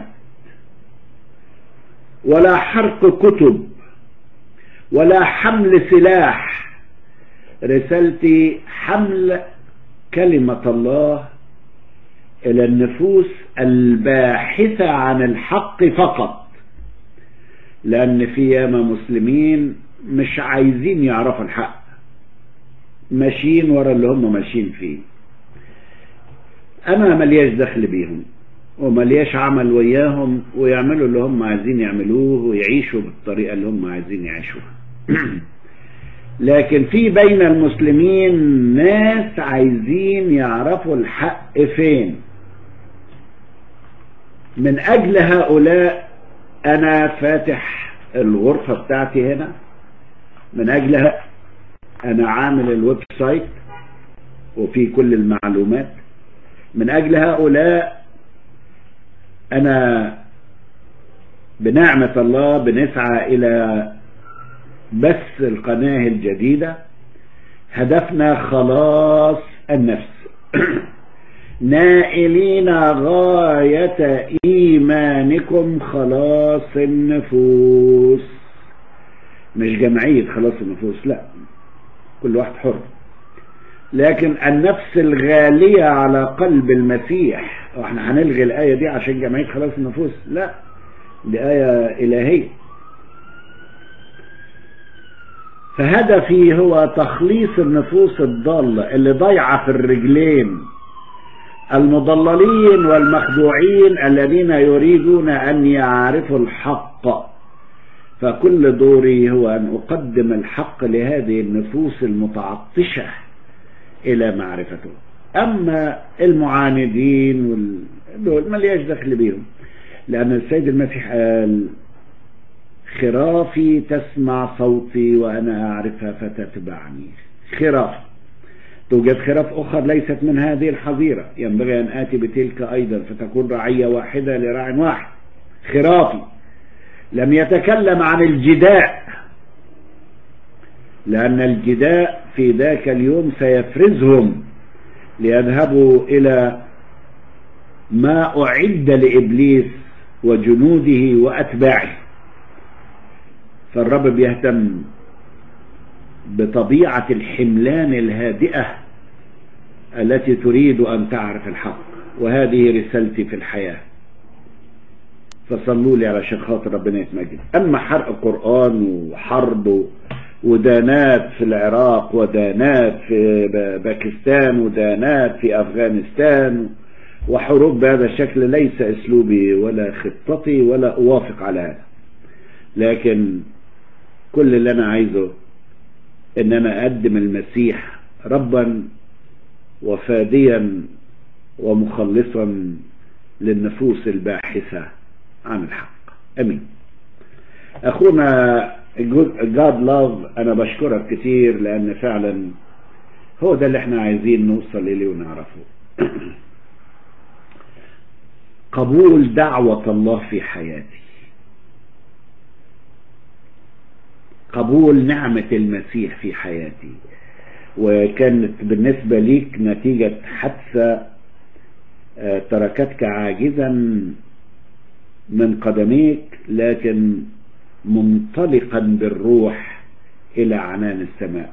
ولا حرق كتب ولا حمل سلاح رسالتي حمل كلمة الله إلى النفوس الباحثة عن الحق فقط لأن في ياما مسلمين مش عايزين يعرفوا الحق ماشيين ورا اللي هم ماشيين فيه أنا ملياش دخل بيهم وملياش عمل وياهم ويعملوا اللي هم عايزين يعملوه ويعيشوا بالطريقة اللي هم عايزين يعيشوها لكن في بين المسلمين ناس عايزين يعرفوا الحق فين من أجل هؤلاء أنا فاتح الغرفة بتاعتي هنا من أجلها أنا عامل الويب سايت وفي كل المعلومات من أجل هؤلاء أنا بنعمة الله بنسعى إلى بث القناة الجديدة هدفنا خلاص النفس نائلين غاية إيمانكم خلاص النفوس مش جمعية خلاص النفوس لا كل واحد حر لكن النفس الغالية على قلب المسيح واحنا هنلغي الآية دي عشان جمعية خلاص النفوس لا دي آية إلهية فهدفي هو تخليص النفوس الضالة اللي ضايعة في الرجلين المضللين والمخدوعين الذين يريدون أن يعرفوا الحق فكل دوري هو أن أقدم الحق لهذه النفوس المتعطشة إلى معرفته أما المعاندين وال... دول ما ليش دخل بيهم لأن السيد المسيح قال خرافي تسمع صوتي وأنا أعرفها فتتبعني خراف توجد خراف أخرى ليست من هذه الحظيرة ينبغي أن آتي بتلك أيضا فتكون رعية واحدة لراع واحد خرافي لم يتكلم عن الجداء لأن الجداء في ذاك اليوم سيفرزهم ليذهبوا إلى ما أعد لإبليس وجنوده وأتباعه فالرب بيهتم بطبيعة الحملان الهادئة التي تريد أن تعرف الحق وهذه رسالتي في الحياة فصلوا لي علشان خاطر ربنا يتمجد أما حرق قرآن وحرب ودانات في العراق ودانات في باكستان ودانات في أفغانستان وحروب بهذا الشكل ليس أسلوبي ولا خطتي ولا أوافق على هذا لكن كل اللي أنا عايزه إن أنا أقدم المسيح ربا وفاديا ومخلصا للنفوس الباحثة عن الحق أمين أخونا جاد لاف أنا بشكرك كتير لأن فعلا هو ده اللي احنا عايزين نوصل إليه ونعرفه قبول دعوة الله في حياتي قبول نعمة المسيح في حياتي وكانت بالنسبة ليك نتيجة حادثة تركتك عاجزا من قدميك لكن منطلقا بالروح إلى عنان السماء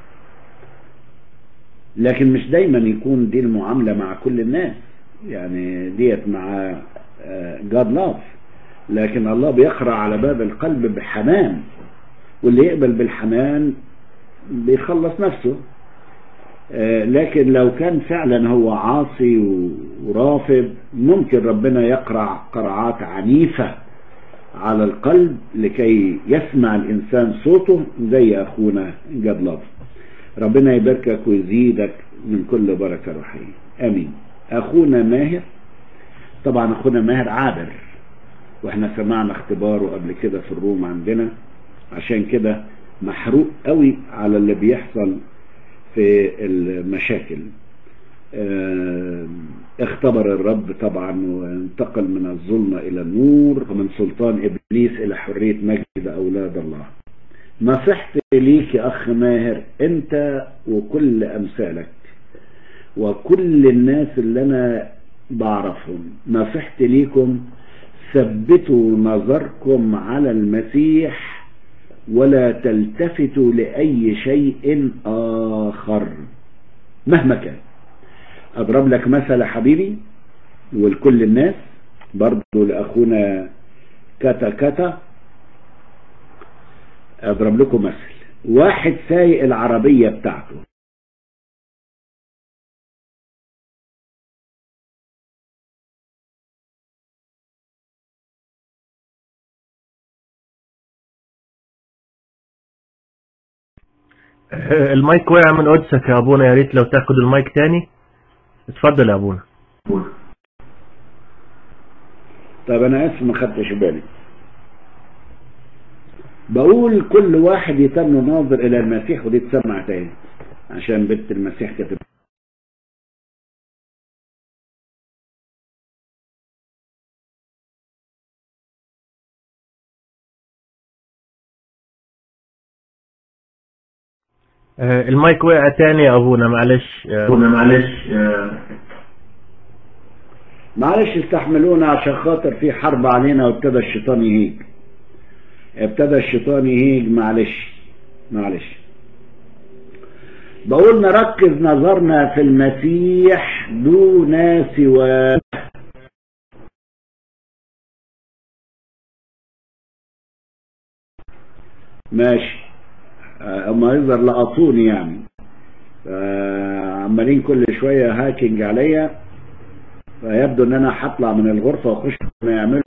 لكن مش دايما يكون دي المعاملة مع كل الناس يعني ديت مع جاد لاف لكن الله بيقرأ على باب القلب بحنان واللي يقبل بالحنان بيخلص نفسه لكن لو كان فعلا هو عاصي ورافض ممكن ربنا يقرع قرعات عنيفة على القلب لكي يسمع الإنسان صوته زي أخونا جاد لاف ربنا يباركك ويزيدك من كل بركة روحية أمين أخونا ماهر طبعا أخونا ماهر عابر واحنا سمعنا اختباره قبل كده في الروم عندنا عشان كده محروق قوي على اللي بيحصل في المشاكل اه اختبر الرب طبعا وانتقل من الظلمة الى النور ومن سلطان ابليس الى حرية مجد اولاد الله نصيحتي ليك يا اخ ماهر انت وكل امثالك وكل الناس اللي انا بعرفهم نصيحتي ليكم ثبتوا نظركم على المسيح ولا تلتفتوا لأي شيء آخر مهما كان أضرب لك مثل حبيبي ولكل الناس برضو لأخونا كتا كتا أضرب لكم مثل واحد سايق العربية بتاعته المايك وقع من قدسك يا ابونا يا ريت لو تاخد المايك تاني اتفضل يا ابونا طب انا اسف ما خدتش بالي بقول كل واحد يتم ناظر الى المسيح ودي تسمع تاني عشان بنت المسيح كتب المايك وقع تاني يا ابونا معلش ابونا معلش معلش استحملونا عشان خاطر في حرب علينا وابتدى الشيطان يهيج ابتدى الشيطان يهيج معلش معلش بقول نركز نظرنا في المسيح دون سواه ماشي اما يظهر لقطوني يعني عمالين كل شوية هاكينج عليا فيبدو ان انا هطلع من الغرفة واخش ما يعملوا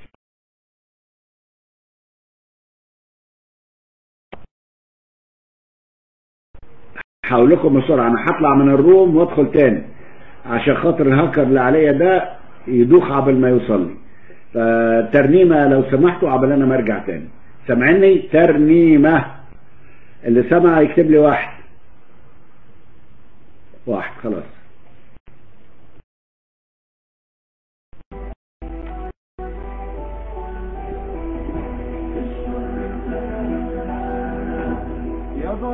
هقول لكم بسرعة انا هطلع من الروم وادخل تاني عشان خاطر الهاكر اللي عليا ده يدوخ عبل ما يوصل لي فترنيمة لو سمحتوا عبل انا ما ارجع تاني سامعني ترنيمة اللي سمع يكتب لي واحد واحد خلاص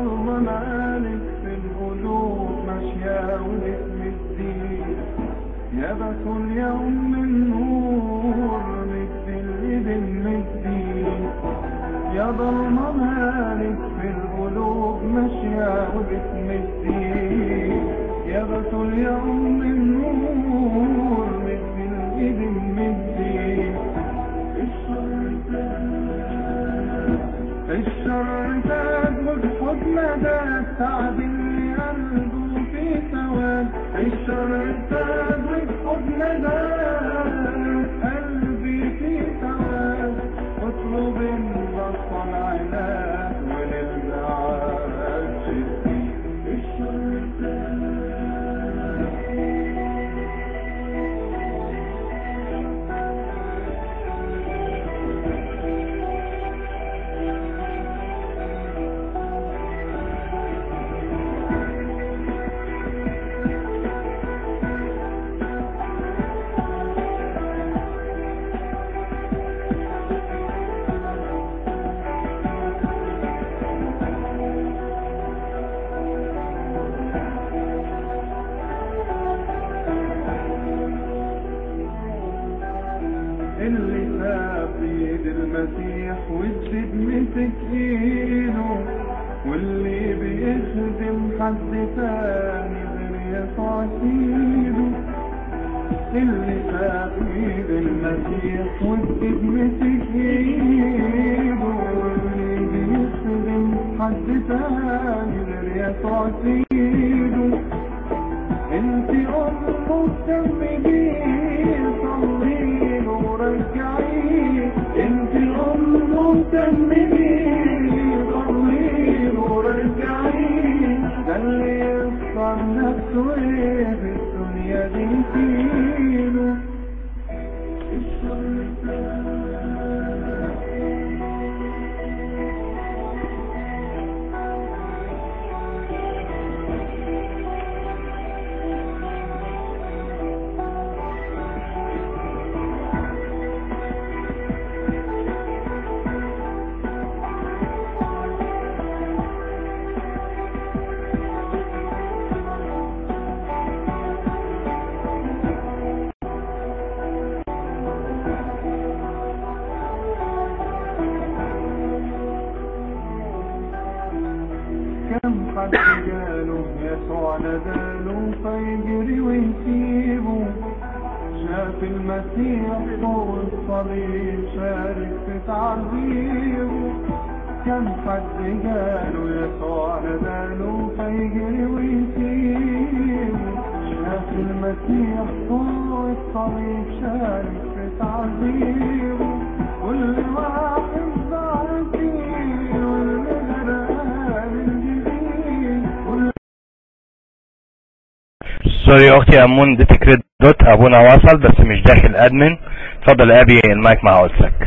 ضلمة مالك في القلوب ماشية ونجم الدين يبث اليوم من نور مد الإيد المدين يا ضلمة مالك في القلوب ماشية ونجم الدين يبث اليوم من نور مد الإيد المدين الشر زاد والحزن زاد تعب اللي قلبه في سواد الشر زاد والحزن زاد قلبي في سواد اطلب البطل عناد وللبعاد شدي الشر زاد اللي ساب ايد المسيح والزيد مسك ايده واللي بيخدم حد تاني غير يسوع سيده اللي ساب ايد المسيح والزيد مسك ايده واللي بيخدم حد تاني غير يسوع سيده انت ام مهتمين صلين ورجعين انت ام مهتمين صلين ورجعين ده اللي يصفر نفسه ايه في الدنيا دي فينه الشر كم حد جاله يسوع نداله فيجري ويسيبه شاف المسيح فوق الصليب شارك في تعذيبه كم حد جاله يسوع نداله فيجري ويسيبه شاف المسيح فوق الصليب شارك في تعذيبه كل واحد ضاع فيه واللي غرقان الجبين كل سوري اختي امون اديتك ريد دوت ابونا وصل بس مش داخل ادمن اتفضل يا ابي المايك مع قدسك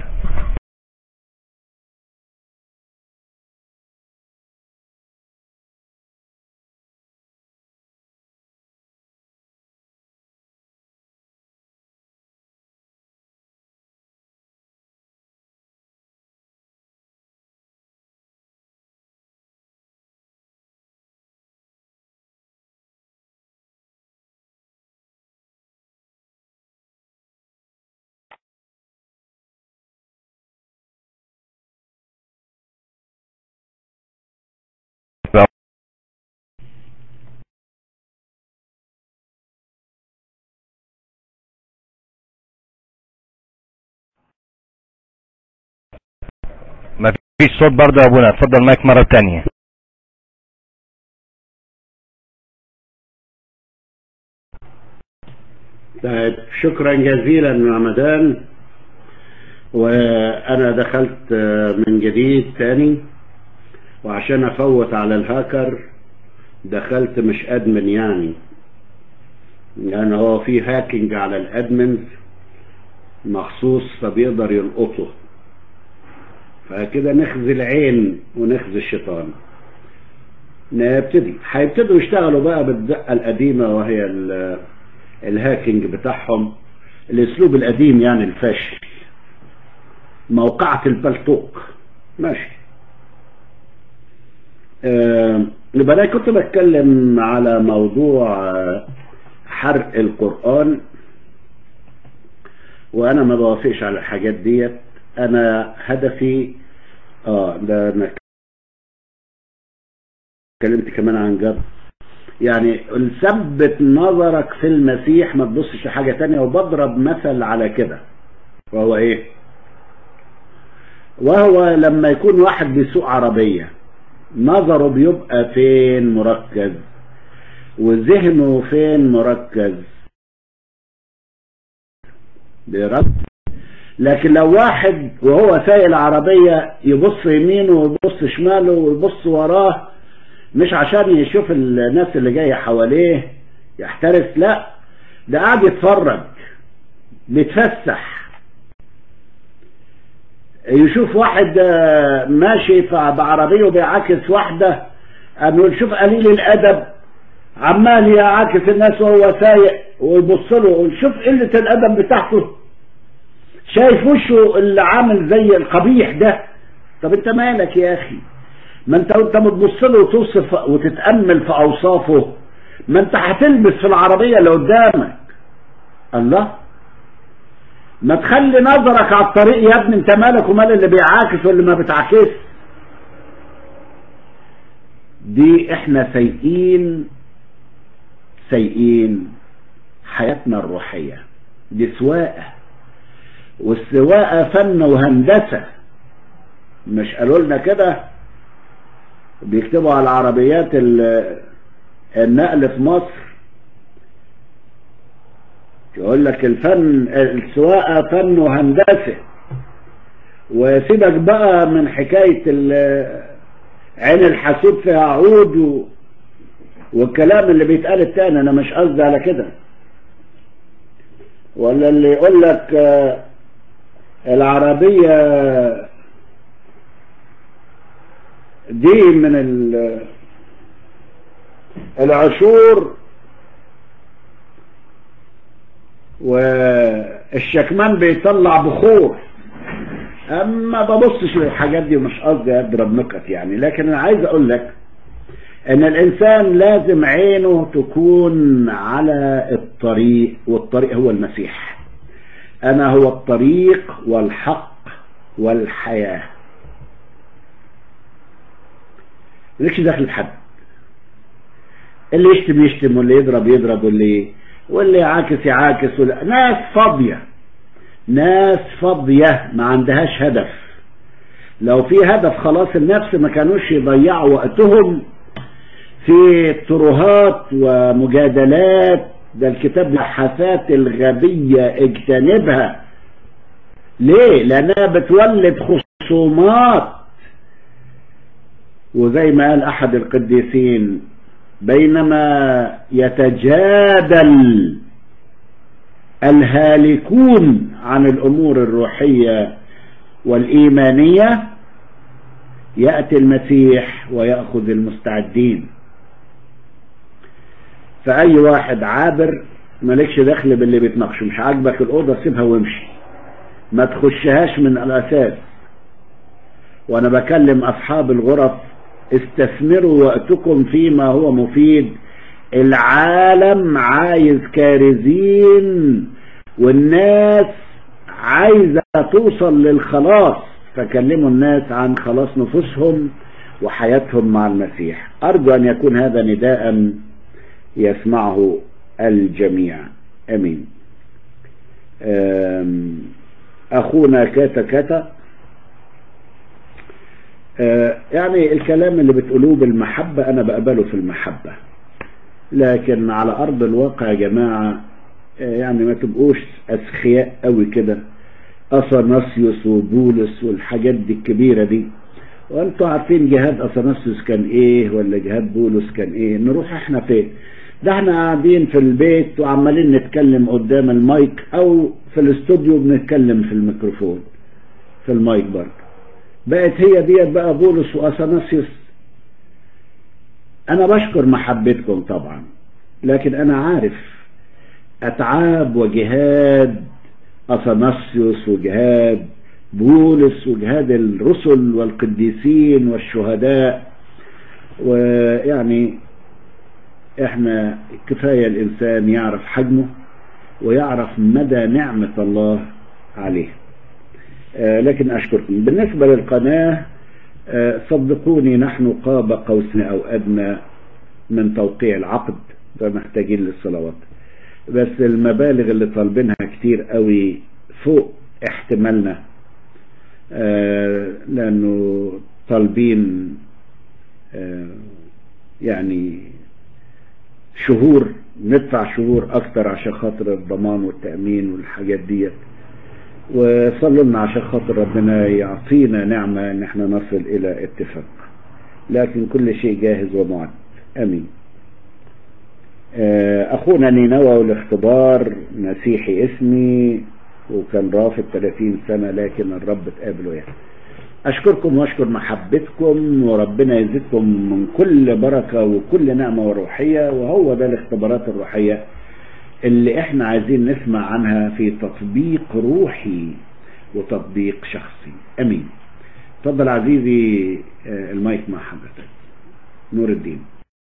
ما فيش صوت برضه يا ابونا اتفضل المايك مرة تانية طيب شكرا جزيلا رمضان وانا دخلت آه، من جديد تاني وعشان افوت على الهاكر دخلت مش ادمن يعني لان هو في هاكينج على الادمنز مخصوص فبيقدر يلقطه فكده نخزي العين ونخزي الشيطان نبتدي هيبتدوا يشتغلوا بقى بالدقة القديمة وهي ال- الهاكينج بتاعهم الاسلوب القديم يعني الفاشل موقعة البلتوك ماشي آه، يبقى انا كنت بتكلم على موضوع آه، حرق القرآن وانا ما بوافقش على الحاجات ديت انا هدفي اه ده انا اتكلمت كمان عن جد يعني ثبت نظرك في المسيح ما تبصش لحاجة تانية وبضرب مثل على كده وهو ايه وهو لما يكون واحد بيسوق عربية نظره بيبقى فين مركز وذهنه فين مركز بيركز لكن لو واحد وهو سايق العربية يبص يمينه ويبص شماله ويبص وراه مش عشان يشوف الناس اللي جاية حواليه يحترس لا ده قاعد يتفرج بيتفسح يشوف واحد آه، ماشي ف- بعربيه وبيعاكس واحدة قام يقول شوف قليل الأدب عمال يعاكس الناس وهو سايق ويبص له يقول شوف قلة الأدب بتاعته شايف وشه اللي عامل زي القبيح ده طب انت مالك يا اخي ما انت انت بتبص له وتوصف وتتامل في اوصافه ما انت هتلبس في العربيه اللي قدامك الله ما تخلي نظرك على الطريق يا ابني انت مالك ومال اللي بيعاكس واللي ما بتعاكس دي احنا سايقين سايقين حياتنا الروحيه دي سواقه والسواقه فن وهندسه مش قالوا لنا كده بيكتبوا على العربيات ال- النقل في مصر يقول لك الفن السواقه فن وهندسه وسيبك بقى من حكايه ال- عين الحسود فيها عود و... والكلام اللي بيتقال التاني انا مش قصدي على كده ولا اللي يقول لك آه، العربيه دي من ال- العشور والشكمان بيطلع بخور اما ببصش للحاجات دي مش قصدي اضرب نكت يعني لكن انا عايز اقول لك ان الانسان لازم عينه تكون على الطريق والطريق هو المسيح انا هو الطريق والحق والحياه مالكش دخل في حد اللي يشتم يشتم واللي يضرب يضرب واللي واللي يعاكس يعاكس واللي ناس فاضية ناس فاضية ما عندهاش هدف لو في هدف خلاص النفس ما كانوش يضيعوا وقتهم في ترهات ومجادلات ده الكتاب الحافات الغبية اجتنبها ليه لانها بتولد خصومات وزي ما قال احد القديسين بينما يتجادل الهالكون عن الامور الروحيه والايمانيه ياتي المسيح وياخذ المستعدين فاي واحد عابر مالكش دخل باللي بيتناقشه مش عاجبك الاوضه سيبها وامشي ما تخشهاش من الاساس وانا بكلم اصحاب الغرف استثمروا وقتكم فيما هو مفيد العالم عايز كارزين والناس عايزة توصل للخلاص فكلموا الناس عن خلاص نفوسهم وحياتهم مع المسيح أرجو أن يكون هذا نداء يسمعه الجميع أمين أم، أخونا كاتا كاتا آه، يعني الكلام اللي بتقولوه بالمحبة أنا بقبله في المحبة لكن على أرض الواقع يا جماعة آه، يعني ما تبقوش أسخياء قوي كده أثناسيوس وبولس والحاجات دي الكبيرة دي وانتوا عارفين جهاد أثناسيوس كان إيه ولا جهاد بولس كان إيه نروح إحنا فين ده احنا قاعدين في البيت وعمالين نتكلم قدام المايك أو في الاستوديو بنتكلم في الميكروفون في المايك برضه بقت هي ديت بقى بولس واثناسيوس انا بشكر محبتكم طبعا لكن انا عارف اتعاب وجهاد اثناسيوس وجهاد بولس وجهاد الرسل والقديسين والشهداء ويعني احنا كفاية الانسان يعرف حجمه ويعرف مدى نعمة الله عليه آه، لكن اشكركم بالنسبة للقناة آه، صدقوني نحن قاب قوسنا او ادنى من توقيع العقد فمحتاجين للصلوات بس المبالغ اللي طالبينها كتير قوي فوق احتمالنا آه، لانه طالبين آه، يعني شهور ندفع شهور اكتر عشان خاطر الضمان والتأمين والحاجات ديت وصلوا لنا عشان خاطر ربنا يعطينا نعمة ان احنا نصل الى اتفاق لكن كل شيء جاهز ومعد امين آه، اخونا نينوى والاختبار مسيحي اسمي وكان رافض 30 سنة لكن الرب تقابله يعني اشكركم واشكر محبتكم وربنا يزيدكم من كل بركة وكل نعمة وروحية وهو ده الاختبارات الروحية اللي احنا عايزين نسمع عنها في تطبيق روحي وتطبيق شخصي امين اتفضل عزيزي آه، المايك مع حضرتك نور الدين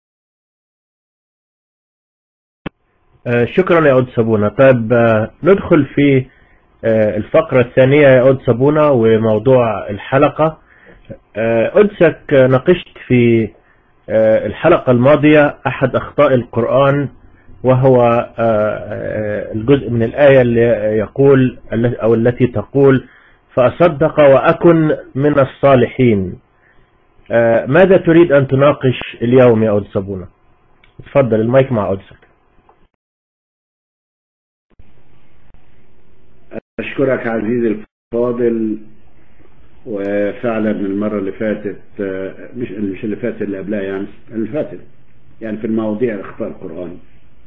آه، شكرا يا عود سابونا طيب آه، ندخل في آه، الفقرة الثانية يا عود سابونا وموضوع الحلقة آه، قدسك آه، ناقشت في آه، الحلقة الماضية أحد أخطاء القرآن وهو آه، آه، الجزء من الآية اللي يقول أو التي تقول فأصدق وأكن من الصالحين آه، ماذا تريد أن تناقش اليوم يا عود سابونا تفضل المايك مع قدسك أشكرك عزيزي الفاضل وفعلا المرة اللي فاتت آه، مش مش اللي فاتت اللي قبلها يعني اللي فاتت يعني في المواضيع اخطاء القرآن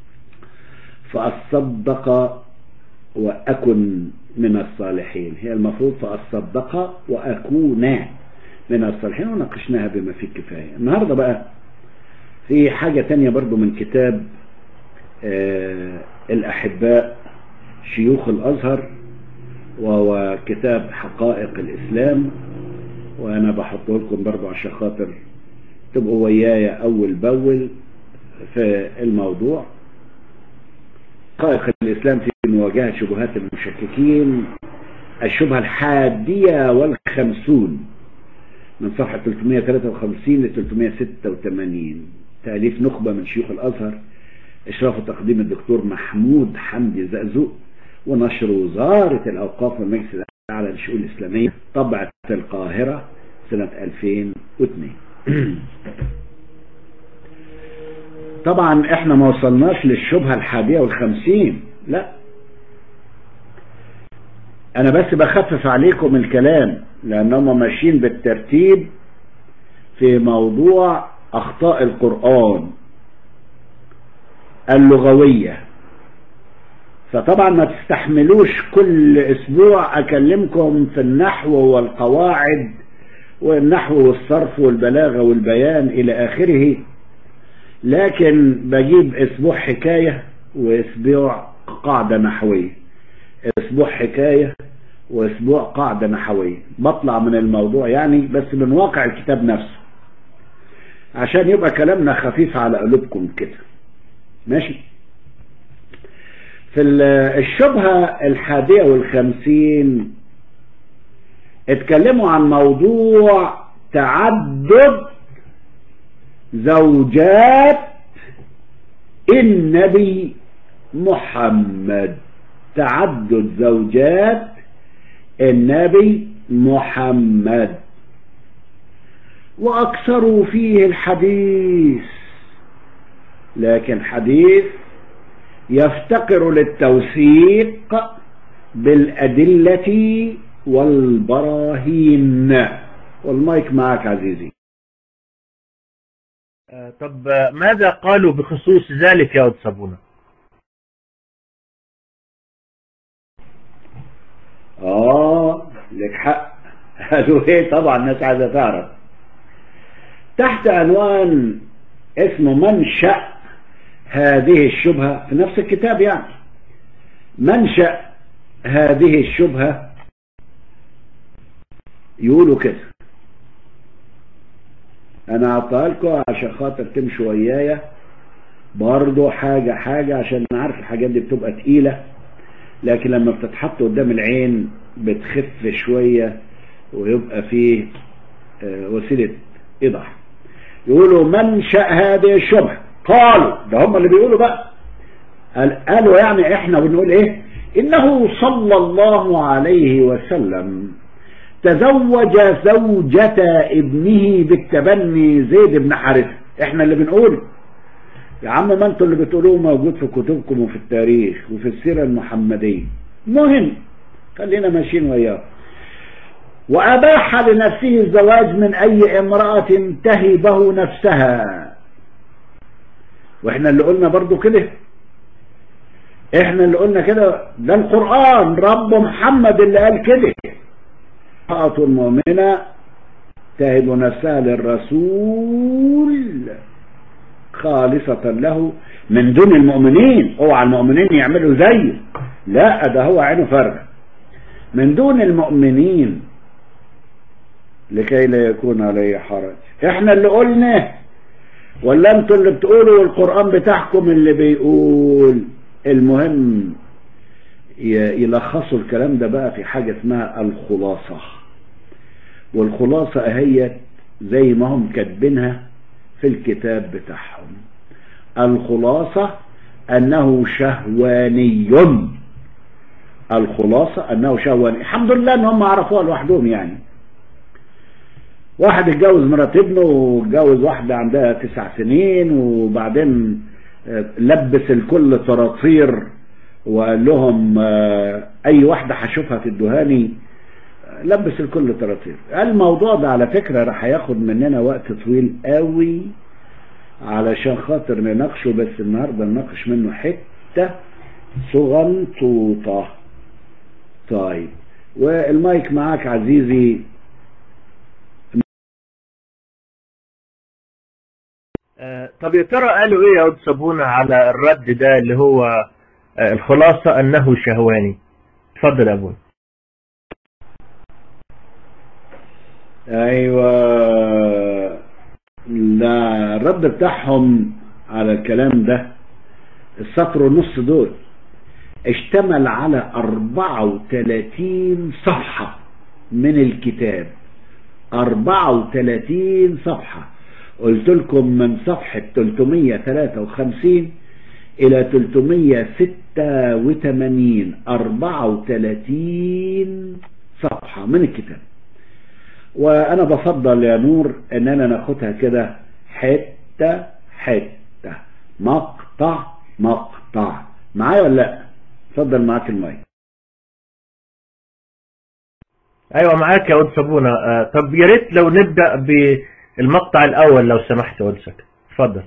فأصدق وأكن من الصالحين هي المفروض فأصدق وأكون من الصالحين وناقشناها بما فيه الكفاية النهاردة بقى في حاجة تانية برضو من كتاب آه، الأحباء شيوخ الأزهر وهو كتاب حقائق الإسلام وأنا بحطه لكم برضو عشان خاطر تبقوا ويايا أول بأول في الموضوع حقائق الإسلام في مواجهة شبهات المشككين الشبهة الحادية والخمسون من صفحة 353 ل 386 تأليف نخبة من شيوخ الأزهر إشراف وتقديم الدكتور محمود حمدي زقزوق ونشر وزارة الأوقاف والمجلس الأعلى للشؤون الإسلامية طبعة القاهرة سنة 2002 طبعا احنا ما وصلناش للشبهة الحادية والخمسين لا انا بس بخفف عليكم الكلام لانهم ماشيين بالترتيب في موضوع اخطاء القرآن اللغوية فطبعا ما تستحملوش كل اسبوع اكلمكم في النحو والقواعد والنحو والصرف والبلاغة والبيان الى اخره لكن بجيب اسبوع حكاية واسبوع قاعدة نحوية اسبوع حكاية واسبوع قاعدة نحوية بطلع من الموضوع يعني بس من واقع الكتاب نفسه عشان يبقى كلامنا خفيف على قلوبكم كده ماشي في الشبهة الحادية والخمسين اتكلموا عن موضوع تعدد زوجات النبي محمد تعدد زوجات النبي محمد وأكثروا فيه الحديث لكن حديث يفتقر للتوثيق بالأدلة والبراهين والمايك معك عزيزي آه، طب آه، ماذا قالوا بخصوص ذلك يا أود صابونة اه لك حق قالوا ايه طبعا الناس عايزه تعرف تحت عنوان اسمه منشأ هذه الشبهة في نفس الكتاب يعني منشأ هذه الشبهة يقولوا كده انا اعطيها لكم عشان خاطر تمشوا ويايا برضه حاجة حاجة عشان عارف الحاجات دي بتبقى تقيلة لكن لما بتتحط قدام العين بتخف شوية ويبقى فيه آه، وسيلة ايضاح يقولوا منشأ هذه الشبهة قالوا ده هم اللي بيقولوا بقى قال- قالوا يعني احنا بنقول ايه انه صلى الله عليه وسلم تزوج زوجة ابنه بالتبني زيد بن حارثة احنا اللي بنقول يا عم ما انتوا اللي بتقولوه موجود في كتبكم وفي التاريخ وفي السيرة المحمدية مهم خلينا ماشيين وياه وأباح لنفسه الزواج من أي امرأة تهبه نفسها واحنا اللي قلنا برضو كده احنا اللي قلنا كده ده القرآن رب محمد اللي قال كده امرأة مؤمنة تهب نفسها للرسول خالصة له من دون المؤمنين اوعى المؤمنين يعملوا زيه لا ده هو عينه فرق من دون المؤمنين لكي لا يكون عليه حرج احنا اللي قلنا ولا انتوا اللي بتقولوا القرآن بتاعكم اللي بيقول المهم ي- يلخصوا الكلام ده بقى في حاجة اسمها الخلاصة والخلاصة هي زي ما هم كاتبينها في الكتاب بتاعهم الخلاصة أنه شهواني الخلاصة أنه شهواني الحمد لله أن هم عرفوها لوحدهم يعني واحد اتجوز مرات ابنه واتجوز واحدة عندها تسع سنين وبعدين آه، لبس الكل طراطير وقال لهم آه، اي واحدة هشوفها في الدهاني آه، لبس الكل طراطير الموضوع ده على فكرة راح ياخد مننا وقت طويل قوي علشان خاطر نناقشه بس النهاردة نناقش منه حتة صغنطوطة طيب والمايك معاك عزيزي آه، طب يا ترى قالوا ايه يا ود صابونة على الرد ده اللي هو آه، الخلاصة انه شهواني اتفضل يا ابوي ايوه لا الرد بتاعهم على الكلام ده السطر ونص دول اشتمل على 34 صفحة من الكتاب 34 صفحة قلت لكم من صفحة 353 إلى 386 34 صفحة من الكتاب وأنا بفضل يا نور إننا ناخدها كده حتة حتة مقطع مقطع معايا ولا لأ؟ اتفضل معاك المايك ايوه معاك يا ود صابونة آه، طب يا ريت لو نبدأ بالمقطع الاول لو سمحت يا ود سكت اتفضل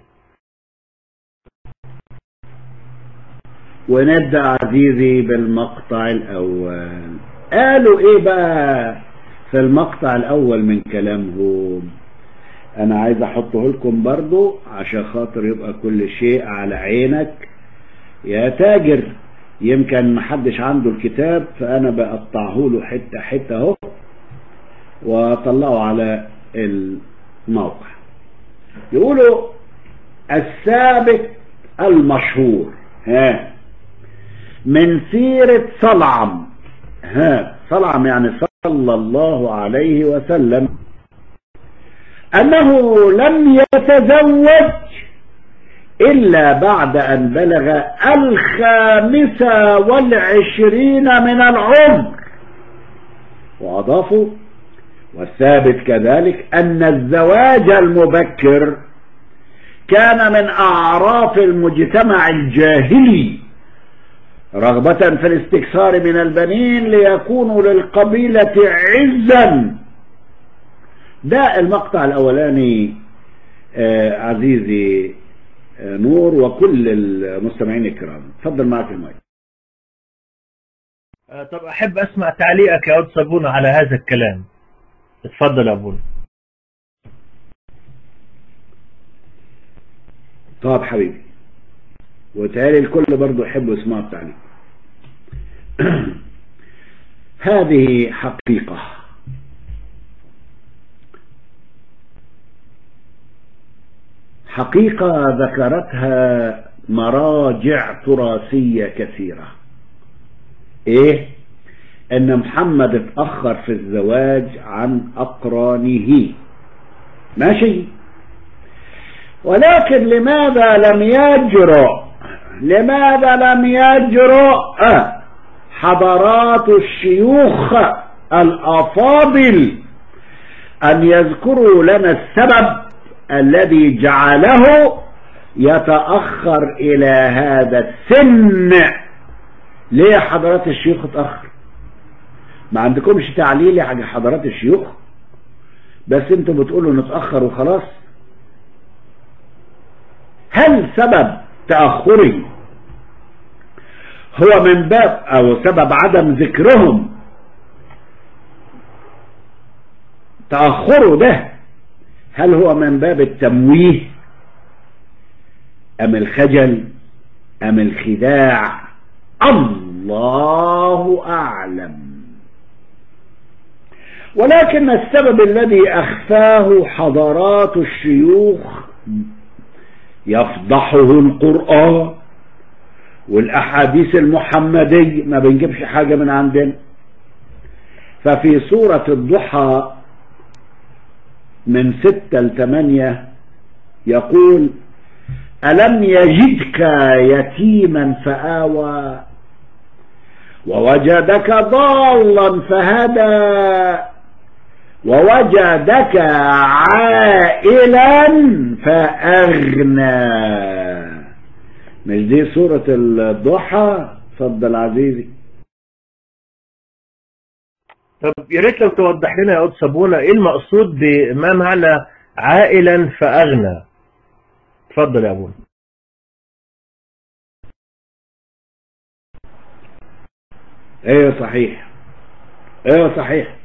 ونبدأ عزيزي بالمقطع الأول قالوا إيه بقى في المقطع الأول من كلامهم أنا عايز أحطه لكم برضو عشان خاطر يبقى كل شيء على عينك يا تاجر يمكن محدش عنده الكتاب فأنا بقطعه له حتة حتة أهو وأطلعه على الموقع يقولوا الثابت المشهور ها من سيرة صلعم ها صلعم يعني صلى الله عليه وسلم أنه لم يتزوج إلا بعد أن بلغ الخامسة والعشرين من العمر وأضافوا والثابت كذلك أن الزواج المبكر كان من أعراف المجتمع الجاهلي رغبة في الاستكثار من البنين ليكونوا للقبيلة عزا ده المقطع الأولاني آه عزيزي آه نور وكل المستمعين الكرام تفضل معك المايك آه، طب احب اسمع تعليقك يا ود صابونة على هذا الكلام اتفضل يا ابوي طب حبيبي وتالي الكل برضو يحبوا يسمعوا التعليق هذه حقيقة حقيقة ذكرتها مراجع تراثية كثيرة ايه ان محمد اتأخر في الزواج عن اقرانه ماشي ولكن لماذا لم يجرؤ لماذا لم يجرؤ حضرات الشيوخ الافاضل ان يذكروا لنا السبب الذي جعله يتأخر الى هذا السن ليه حضرات الشيوخ اتأخر ما عندكمش تعليل يا حضرات الشيوخ بس انتوا بتقولوا نتأخر وخلاص هل سبب تأخري هو من باب او سبب عدم ذكرهم تأخره ده هل هو من باب التمويه ام الخجل ام الخداع الله اعلم ولكن السبب الذي اخفاه حضرات الشيوخ يفضحه القرآن والاحاديث المحمدية ما بنجيبش حاجة من عندنا ففي سورة الضحى من ستة لثمانية يقول ألم يجدك يتيما فآوى ووجدك ضالا فهدى ووجدك عائلا فأغنى مش دي سورة الضحى اتفضل عزيزي طب يا ريت لو توضح لنا يا قدس ابونا ايه المقصود بما معنى عائلا فاغنى اتفضل يا ابونا ايوه صحيح ايوه صحيح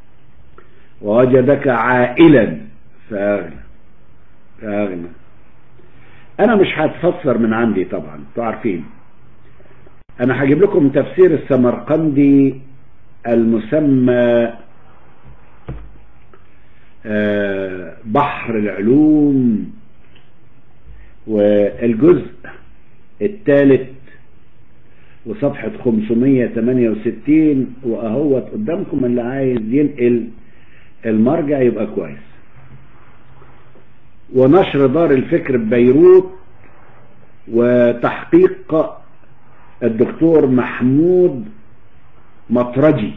ووجدك عائلا فاغنى فاغنى انا مش هتفسر من عندي طبعا انتوا عارفين انا هجيب لكم تفسير السمرقندي المسمى بحر العلوم والجزء الثالث وصفحة 568 واهوت قدامكم اللي عايز ينقل المرجع يبقى كويس ونشر دار الفكر ببيروت وتحقيق الدكتور محمود مطرجي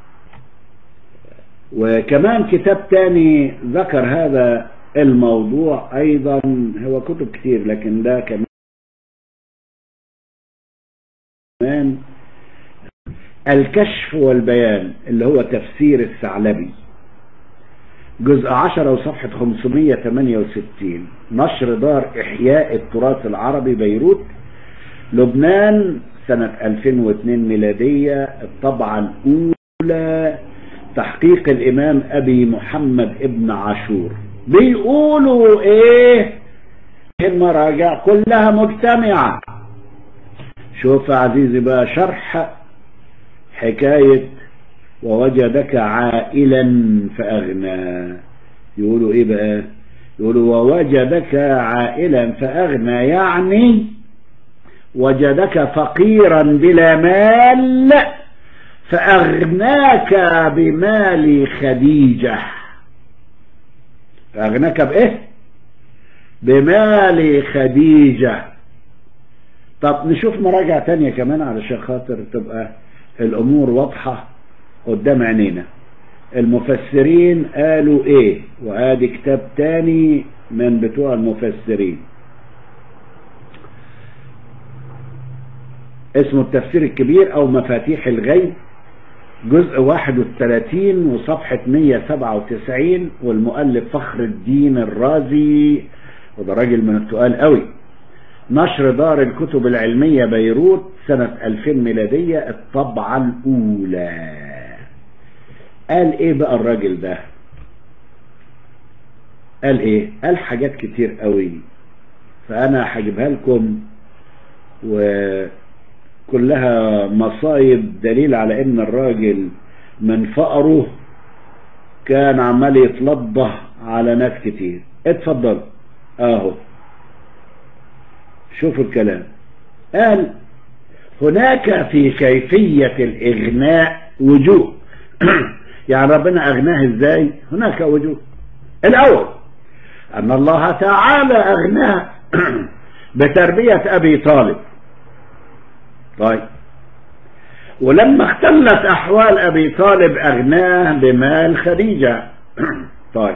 وكمان كتاب تاني ذكر هذا الموضوع ايضا هو كتب كتير لكن ده كمان الكشف والبيان اللي هو تفسير الثعلبي جزء 10 وصفحة 568 نشر دار إحياء التراث العربي بيروت لبنان سنة 2002 ميلادية الطبعة الأولى تحقيق الإمام أبي محمد ابن عاشور بيقولوا إيه المراجع كلها مجتمعة شوف يا عزيزي بقى شرح حكاية ووجدك عائلا فأغنى يقولوا ايه بقى يقولوا ووجدك عائلا فأغنى يعني وجدك فقيرا بلا مال فأغناك بمال خديجة فأغناك بإيه بمال خديجة طب نشوف مراجع تانية كمان علشان خاطر تبقى الأمور واضحة قدام عينينا المفسرين قالوا ايه وادي كتاب تاني من بتوع المفسرين اسمه التفسير الكبير او مفاتيح الغيب جزء 31 وصفحة 197 والمؤلف فخر الدين الرازي وده راجل من التقال قوي نشر دار الكتب العلمية بيروت سنة 2000 ميلادية الطبعة الأولى قال ايه بقى الراجل ده قال ايه قال حاجات كتير قوي فانا هجيبها لكم وكلها مصايب دليل على ان الراجل من فقره كان عمال يتلضه على ناس كتير اتفضل اهو شوفوا الكلام قال هناك في كيفية الإغناء وجوه يعني ربنا أغناه إزاي هناك وجوه الأول أن الله تعالى أغناه بتربية أبي طالب طيب ولما اختلت أحوال أبي طالب أغناه بمال خديجة طيب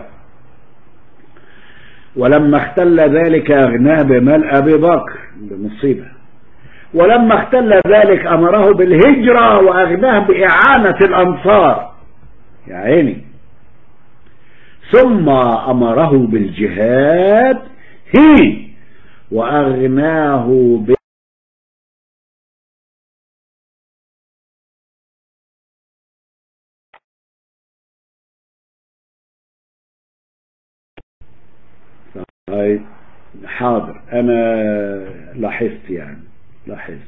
ولما اختل ذلك أغناه بمال أبي بكر بمصيبة ولما اختل ذلك أمره بالهجرة وأغناه بإعانة الأنصار يا عيني ثم أمره بالجهاد هي وأغناه ب طيب حاضر أنا لاحظت يعني لاحظت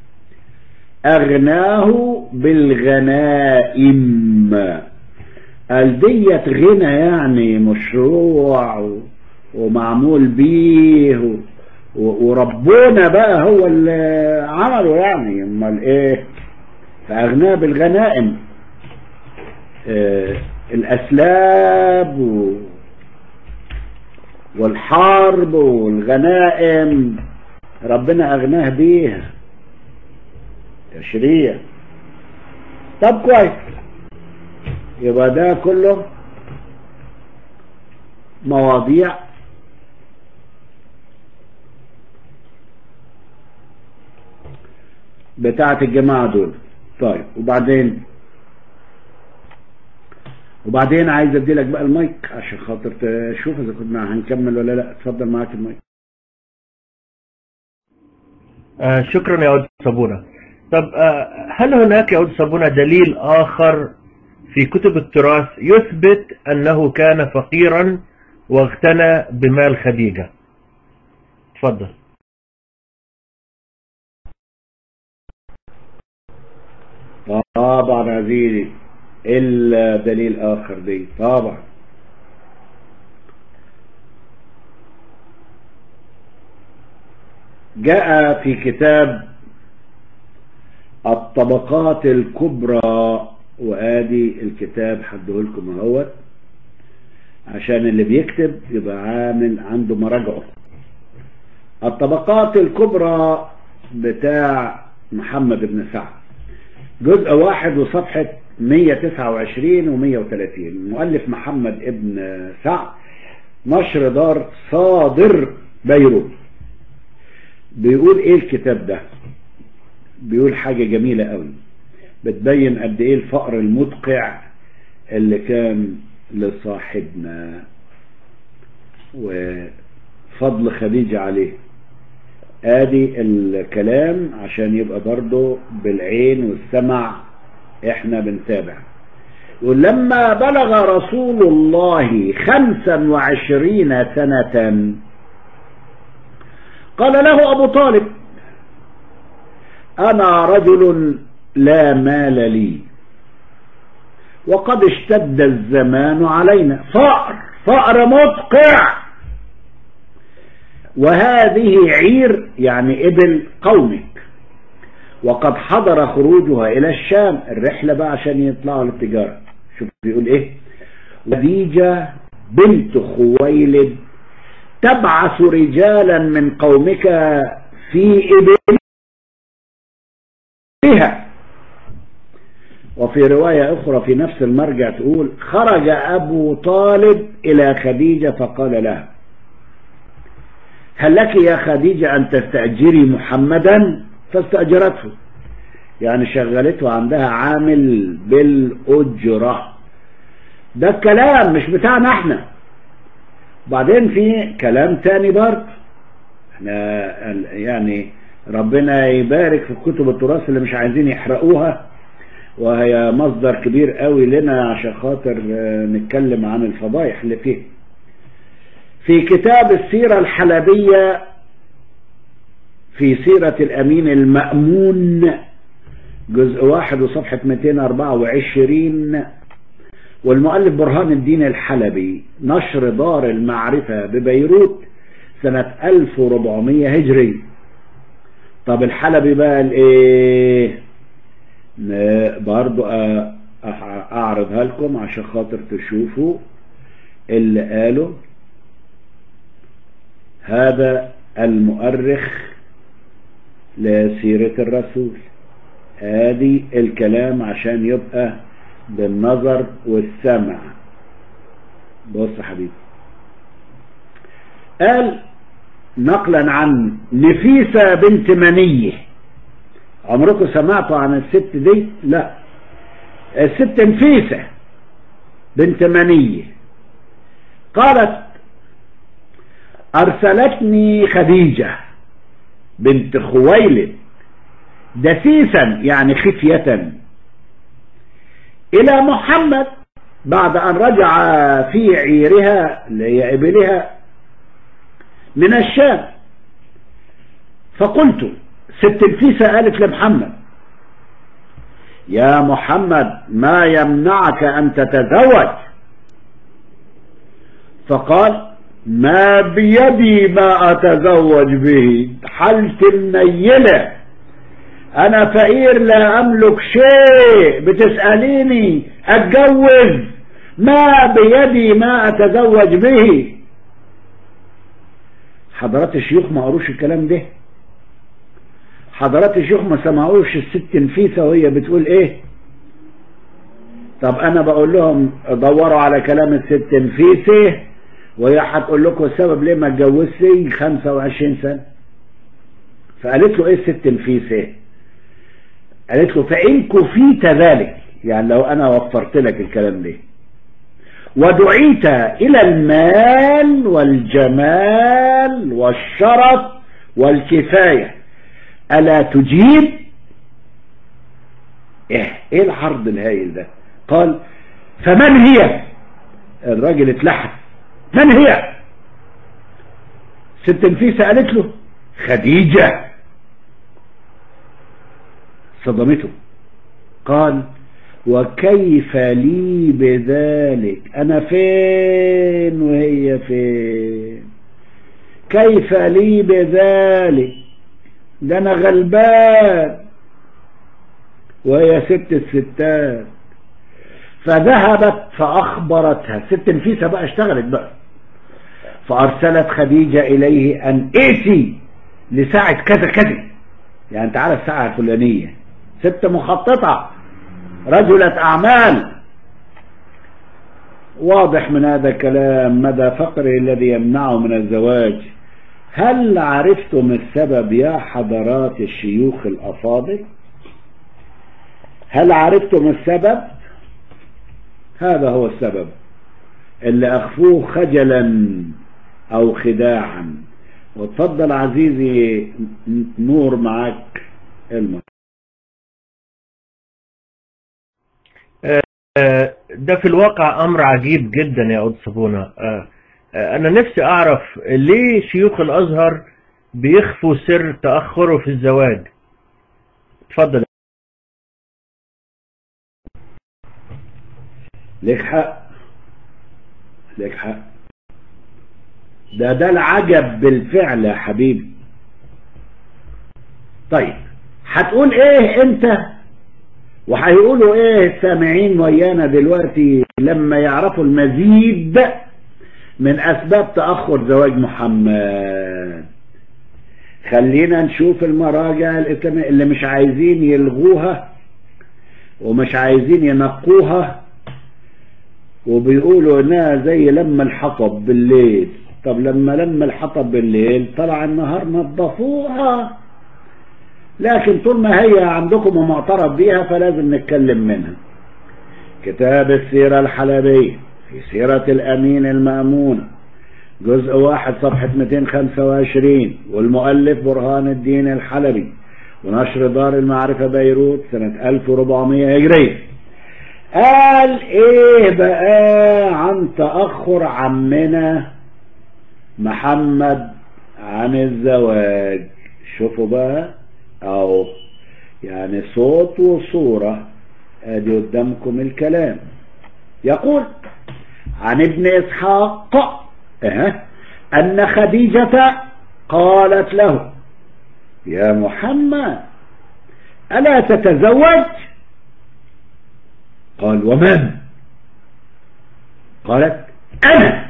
أغناه بالغنائم قال ديت غنى يعني مشروع و... ومعمول بيه و... و... وربنا بقى هو اللي عمله يعني امال ايه فأغناه بالغنائم آه الأسلاب و... والحرب والغنائم ربنا أغناه بيها تشريع طب كويس يبقى ده كله مواضيع بتاعة الجماعة دول طيب وبعدين وبعدين عايز ادي لك بقى المايك عشان خاطر تشوف اذا كنا هنكمل ولا لا اتفضل معاك المايك آه شكرا يا أود صابونة طب آه هل هناك يا أود صابونة دليل آخر في كتب التراث يثبت أنه كان فقيرا واغتنى بمال خديجة تفضل طبعا عزيزي إلا دليل آخر دي طبعا جاء في كتاب الطبقات الكبرى وادي الكتاب حده لكم اهوت عشان اللي بيكتب يبقى عامل عنده مراجعه الطبقات الكبرى بتاع محمد بن سعد جزء واحد وصفحة 129 و 130 المؤلف محمد ابن سعد نشر دار صادر بيروت بيقول ايه الكتاب ده بيقول حاجة جميلة قوي بتبين قد ايه الفقر المدقع اللي كان لصاحبنا وفضل خديجة عليه ادي الكلام عشان يبقى برضه بالعين والسمع احنا بنتابع ولما بلغ رسول الله خمسا وعشرين سنة قال له ابو طالب انا رجل لا مال لي وقد اشتد الزمان علينا فأر فأر مدقع وهذه عير يعني ابل قومك وقد حضر خروجها الى الشام الرحلة بقى عشان يطلعوا للتجارة شوف بيقول ايه خديجة بنت خويلد تبعث رجالا من قومك في ابلها وفي رواية أخرى في نفس المرجع تقول خرج أبو طالب إلى خديجة فقال لها هل لك يا خديجة أن تستأجري محمدا فاستأجرته يعني شغلته عندها عامل بالأجرة ده الكلام مش بتاعنا احنا بعدين في كلام تاني برضه احنا يعني ربنا يبارك في كتب التراث اللي مش عايزين يحرقوها وهي مصدر كبير قوي لنا عشان خاطر نتكلم عن الفضايح اللي فيه في كتاب السيرة الحلبية في سيرة الأمين المأمون جزء واحد وصفحة 224 والمؤلف برهان الدين الحلبي نشر دار المعرفة ببيروت سنة 1400 هجري طب الحلبي بقى الايه ن- برضو أ- أح- اعرضها لكم عشان خاطر تشوفوا اللي قاله هذا المؤرخ لسيرة الرسول ادي الكلام عشان يبقى بالنظر والسمع بص يا حبيبي قال نقلا عن نفيسة بنت منيه عمركم سمعتوا عن الست دي لا الست نفيسة بنت منيه قالت ارسلتني خديجة بنت خويلد دسيسا يعني خفية الى محمد بعد ان رجع في عيرها اللي هي ابلها من الشام فقلت ست الفيسة قالت لمحمد يا محمد ما يمنعك ان تتزوج فقال ما بيدي ما اتزوج به حالتي منيلة انا فقير لا املك شيء بتسأليني اتجوز ما بيدي ما اتزوج به حضرات الشيوخ ما قروش الكلام ده حضرات الشيوخ ما سمعوش الست نفيسة وهي بتقول ايه طب انا بقول لهم دوروا على كلام الست نفيسة وهي هتقول لكم السبب ليه ما اتجوزتي 25 سنة فقالت له ايه الست نفيسة قالت له فإن كفيت ذلك يعني لو انا وفرت لك الكلام ده ودعيت الى المال والجمال والشرف والكفاية الا تجيب ايه ايه العرض الهائل ده قال فمن هي الراجل اتلحف من هي ست نفيسة قالت له خديجة صدمته قال وكيف لي بذلك انا فين وهي فين كيف لي بذلك ده انا غلبان وهي ست الستات فذهبت فاخبرتها ست نفيسة بقى اشتغلت بقى فارسلت خديجة اليه ان ائتي لساعة كذا كذا يعني انت عارف الساعة الفلانية ست مخططة رجلة أعمال واضح من هذا الكلام مدى فقره الذي يمنعه من الزواج هل عرفتم السبب يا حضرات الشيوخ الأفاضل هل عرفتم السبب هذا هو السبب اللي أخفوه خجلا أو خداعا وتفضل عزيزي نور معك المهم آه، ده في الواقع امر عجيب جدا يا قدس ابونا آه، آه، انا نفسي اعرف ليه شيوخ الازهر بيخفوا سر تاخره في الزواج اتفضل لك حق لك حق ده ده العجب بالفعل يا حبيبي طيب هتقول ايه انت وهيقولوا ايه السامعين ويانا دلوقتي لما يعرفوا المزيد من اسباب تأخر زواج محمد خلينا نشوف المراجع الاسلامية اللي مش عايزين يلغوها ومش عايزين ينقوها وبيقولوا انها زي لما الحطب بالليل طب لما لما الحطب بالليل طلع النهار نظفوها لكن طول ما هي عندكم ومعترف بيها فلازم نتكلم منها كتاب السيرة الحلبية في سيرة الأمين المأمون جزء واحد صفحة 225 والمؤلف برهان الدين الحلبي ونشر دار المعرفة بيروت سنة 1400 هجرية قال ايه بقى عن تأخر عمنا محمد عن الزواج شوفوا بقى او يعني صوت وصورة ادي قدامكم الكلام يقول عن ابن اسحاق اه ان خديجة قالت له يا محمد ألا تتزوج قال ومن قالت أنا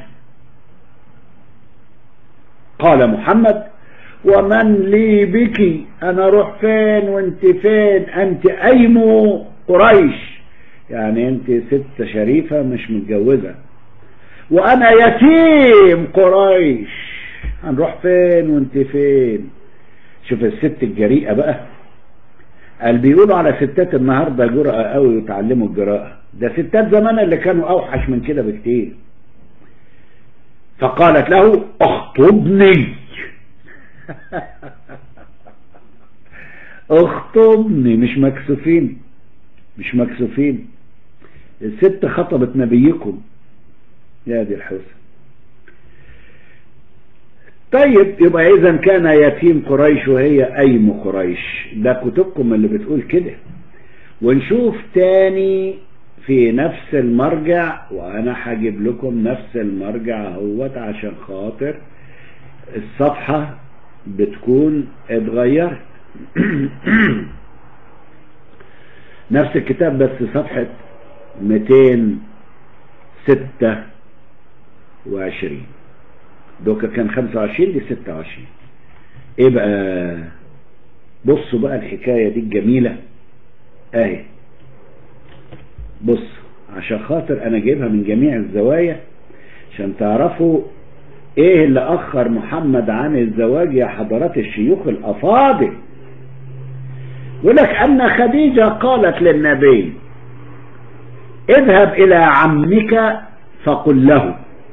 قال محمد ومن لي بك أنا أروح فين وانت فين أنت أيم قريش يعني انت ست شريفة مش متجوزة وأنا يتيم قريش هنروح فين وانت فين شوف الست الجريئة بقى قال بيقولوا على ستات النهاردة جرأة قوي وتعلموا الجراءة ده ستات زمان اللي كانوا أوحش من كده بكتير فقالت له اخطبني اخطبني مش مكسوفين مش مكسوفين الست خطبت نبيكم يا دي الحسن طيب يبقى اذا كان يتيم قريش وهي ايم قريش ده كتبكم اللي بتقول كده ونشوف تاني في نفس المرجع وانا هجيب لكم نفس المرجع اهوت عشان خاطر الصفحة بتكون اتغيرت نفس الكتاب بس صفحة 226 دوكا كان 25 دي 26 ايه بقى بصوا بقى الحكاية دي الجميلة اهي بص عشان خاطر انا جايبها من جميع الزوايا عشان تعرفوا ايه اللي اخر محمد عن الزواج يا حضرات الشيوخ الافاضل يقول لك ان خديجة قالت للنبي اذهب الى عمك فقل له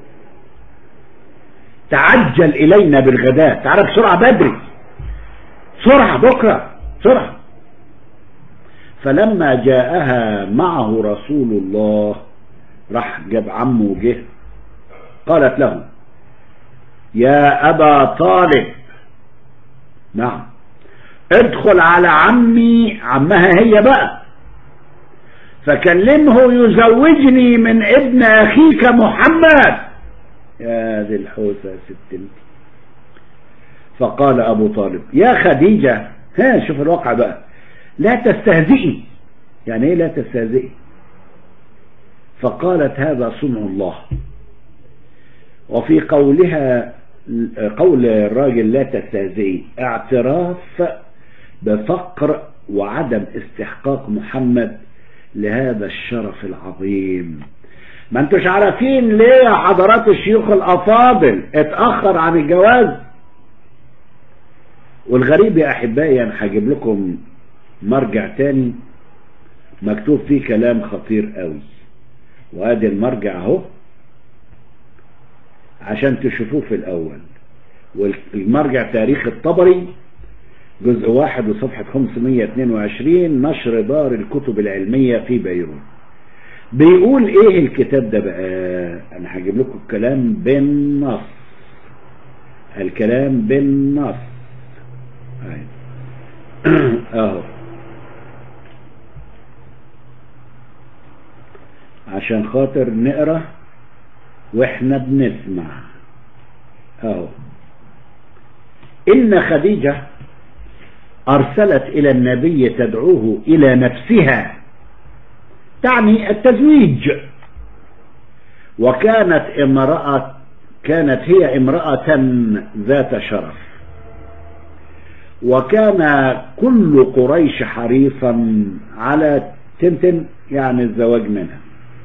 تعجل الينا بالغداء تعال بسرعة بدري سرعة بكرة سرعة فلما جاءها معه رسول الله راح جاب عمه وجه قالت له يا أبا طالب نعم ادخل على عمي عمها هي بقى فكلمه يزوجني من ابن أخيك محمد يا ذي الحوسة يا ست انت فقال أبو طالب يا خديجة ها شوف الواقع بقى لا تستهزئي يعني ايه لا تستهزئي فقالت هذا صنع الله وفي قولها قول الراجل لا تستهزئي اعتراف بفقر وعدم استحقاق محمد لهذا الشرف العظيم ما انتوش عارفين ليه يا حضرات الشيوخ الافاضل اتأخر عن الجواز والغريب يا احبائي انا هجيب لكم مرجع تاني مكتوب فيه كلام خطير قوي وادي المرجع اهو عشان تشوفوه في الاول والمرجع تاريخ الطبري جزء واحد وصفحة 522 نشر دار الكتب العلمية في بيروت بيقول ايه الكتاب ده بقى انا هجيب لكم الكلام بالنص الكلام بالنص اهو عشان خاطر نقرا واحنا بنسمع اهو ان خديجة ارسلت الى النبي تدعوه الى نفسها تعني التزويج وكانت امرأة كانت هي امرأة ذات شرف وكان كل قريش حريصا على تنتن يعني الزواج منها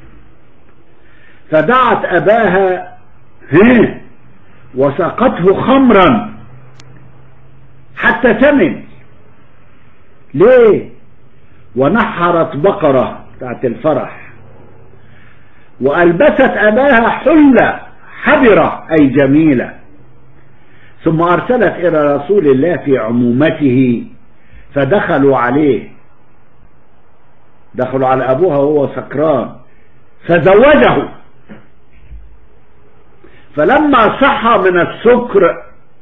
فدعت أباها هه وسقته خمرا حتى ثمن ليه ونحرت بقرة بتاعت الفرح وألبست أباها حلة حبرة أي جميلة ثم أرسلت إلى رسول الله في عمومته فدخلوا عليه دخلوا على أبوها وهو سكران فزوجه فلما صحى من السكر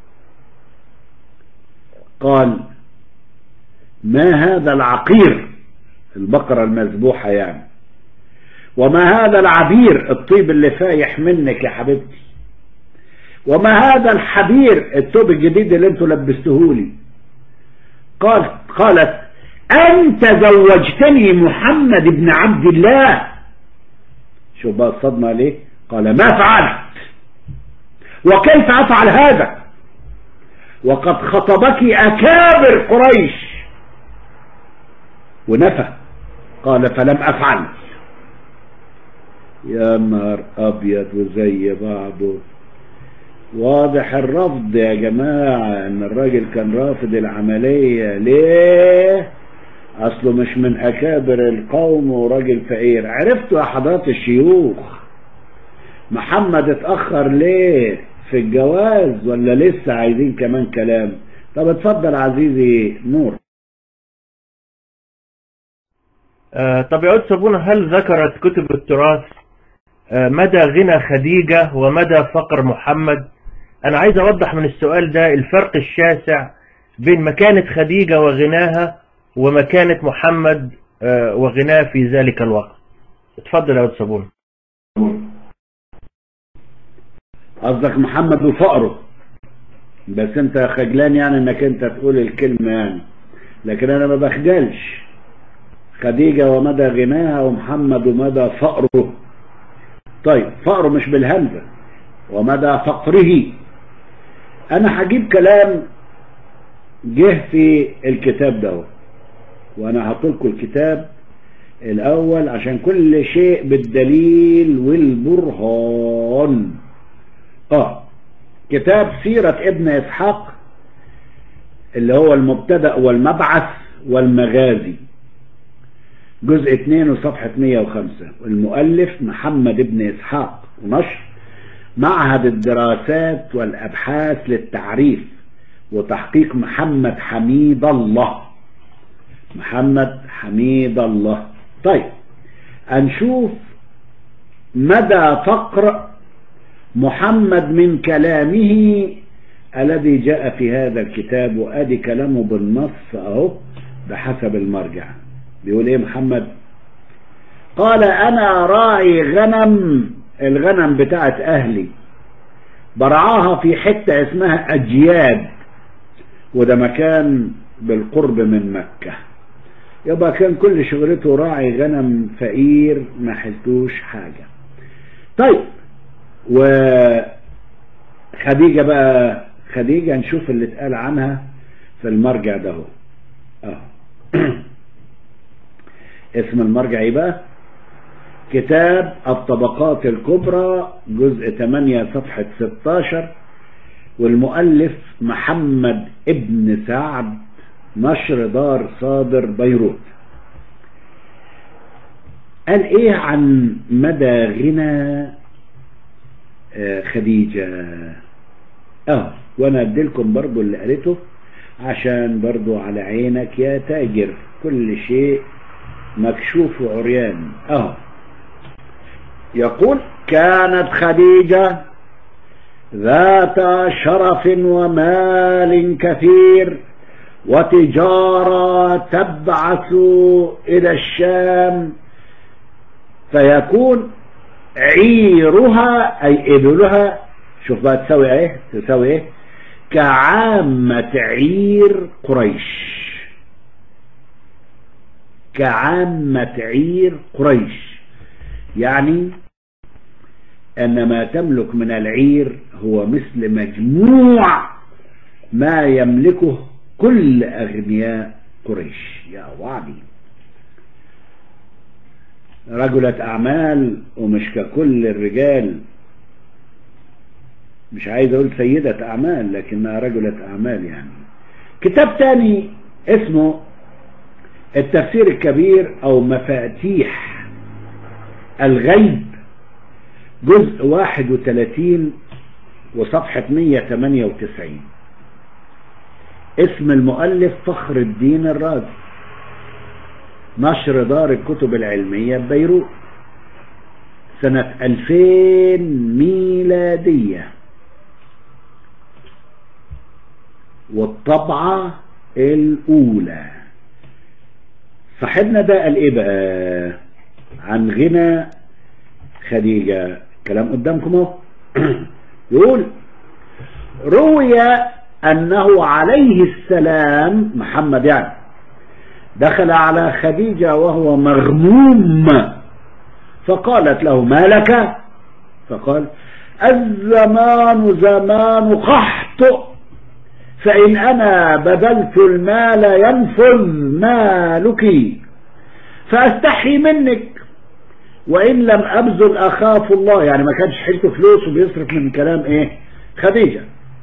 قال ما هذا العقير البقرة المذبوحة يعني وما هذا العبير الطيب اللي فايح منك يا حبيبتي وما هذا الحبير الثوب الجديد اللي انتوا لبستهولي قالت قالت أنت زوجتني محمد بن عبد الله شوف بقى الصدمة ليه قال ما فعلت وكيف أفعل هذا وقد خطبك أكابر قريش ونفى قال فلم أفعل يا نهار أبيض وزي بعضه واضح الرفض يا جماعة ان الراجل كان رافض العملية ليه اصله مش من اكابر القوم وراجل فقير عرفتوا يا حضرات الشيوخ محمد اتأخر ليه في الجواز ولا لسه عايزين كمان كلام طب اتفضل عزيزي نور آه طب يا أستاذ أبونا هل ذكرت كتب التراث آه مدى غنى خديجة ومدى فقر محمد أنا عايز أوضح من السؤال ده الفرق الشاسع بين مكانة خديجة وغناها ومكانة محمد آه وغناه في ذلك الوقت اتفضل يا أستاذ أبونا قصدك محمد وفقره بس انت خجلان يعني انك انت تقول الكلمة يعني لكن انا ما بخجلش خديجة ومدى غناها ومحمد ومدى فقره طيب فقره مش بالهمزة ومدى فقره انا هجيب كلام جه في الكتاب ده وانا هحط الكتاب الاول عشان كل شيء بالدليل والبرهان اه كتاب سيرة ابن اسحاق اللي هو المبتدأ والمبعث والمغازي جزء 2 وصفحة 105 والمؤلف محمد بن اسحاق ونشر معهد الدراسات والابحاث للتعريف وتحقيق محمد حميد الله محمد حميد الله طيب هنشوف مدى فقر محمد من كلامه الذي جاء في هذا الكتاب وادي كلامه بالنص اهو بحسب المرجع بيقول ايه محمد قال انا راعي غنم الغنم بتاعت اهلي برعاها في حتة اسمها اجياد وده مكان بالقرب من مكة يبقى كان كل شغلته راعي غنم فقير ما حلتوش حاجة طيب وخديجة بقى خديجة نشوف اللي اتقال عنها في المرجع ده هو اه اسم المرجع ايه بقى كتاب الطبقات الكبرى جزء 8 صفحة 16 والمؤلف محمد ابن سعد نشر دار صادر بيروت قال ايه عن مدى غنى آه خديجة اه وانا اديلكم برضو اللي قريته عشان برضو على عينك يا تاجر كل شيء مكشوف وعريان اه يقول كانت خديجة ذات شرف ومال كثير وتجارة تبعث إلى الشام فيكون عيرها أي إبلها شوف بقى تساوي إيه تساوي إيه كعامة عير قريش كعامة عير قريش يعني أن ما تملك من العير هو مثل مجموع ما يملكه كل أغنياء قريش يا وعدي رجلة أعمال ومش ككل الرجال مش عايز أقول سيدة أعمال لكنها رجلة أعمال يعني كتاب تاني اسمه التفسير الكبير أو مفاتيح الغيب جزء 31 وصفحة 198 اسم المؤلف فخر الدين الرازي نشر دار الكتب العلمية ببيروت سنة 2000 ميلادية والطبعة الأولى صاحبنا ده قال ايه بقى عن غنى خديجة كلام قدامكم اهو يقول روي أنه عليه السلام محمد يعني دخل على خديجة وهو مغموم فقالت له ما لك فقال الزمان زمان قحط فإن أنا بذلت المال ينفذ مالك فأستحي منك وإن لم أبذل أخاف الله يعني ما كانش حيلته فلوس وبيصرف من كلام إيه خديجة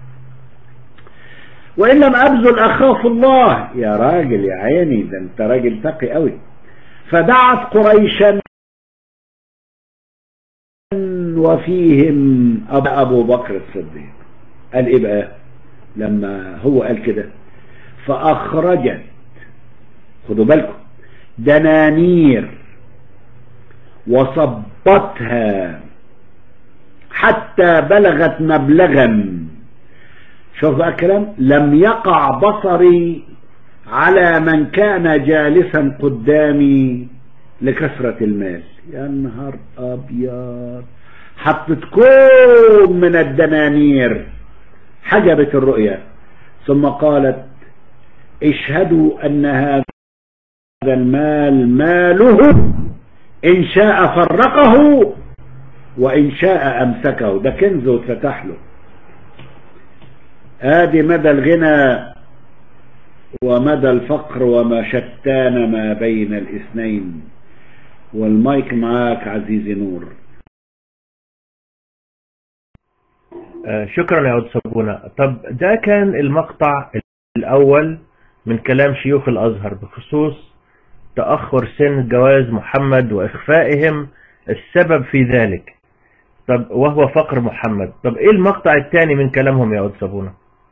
وإن لم أبذل أخاف الله يا راجل يا عيني ده أنت راجل تقي قوي فدعت قريشا وفيهم أبو بكر الصديق قال إيه بقى لما هو قال كده فأخرجت خدوا بالكم دنانير وصبتها حتى بلغت مبلغا شوف بقى الكلام لم يقع بصري على من كان جالسا قدامي لكثرة المال يا نهار أبيض حطت كوم من الدنانير حجبت الرؤيا ثم قالت اشهدوا أن هذا المال ماله إن شاء فرقه وإن شاء أمسكه ده كنز واتفتح له ادي مدى الغنى ومدى الفقر وما شتان ما بين الاثنين والمايك معاك عزيزي نور آه، شكرا يا أستاذ صابونة طب ده كان المقطع الأول من كلام شيوخ الأزهر بخصوص تأخر سن جواز محمد وإخفائهم السبب في ذلك طب وهو فقر محمد طب إيه المقطع الثاني من كلامهم يا أستاذ صابونة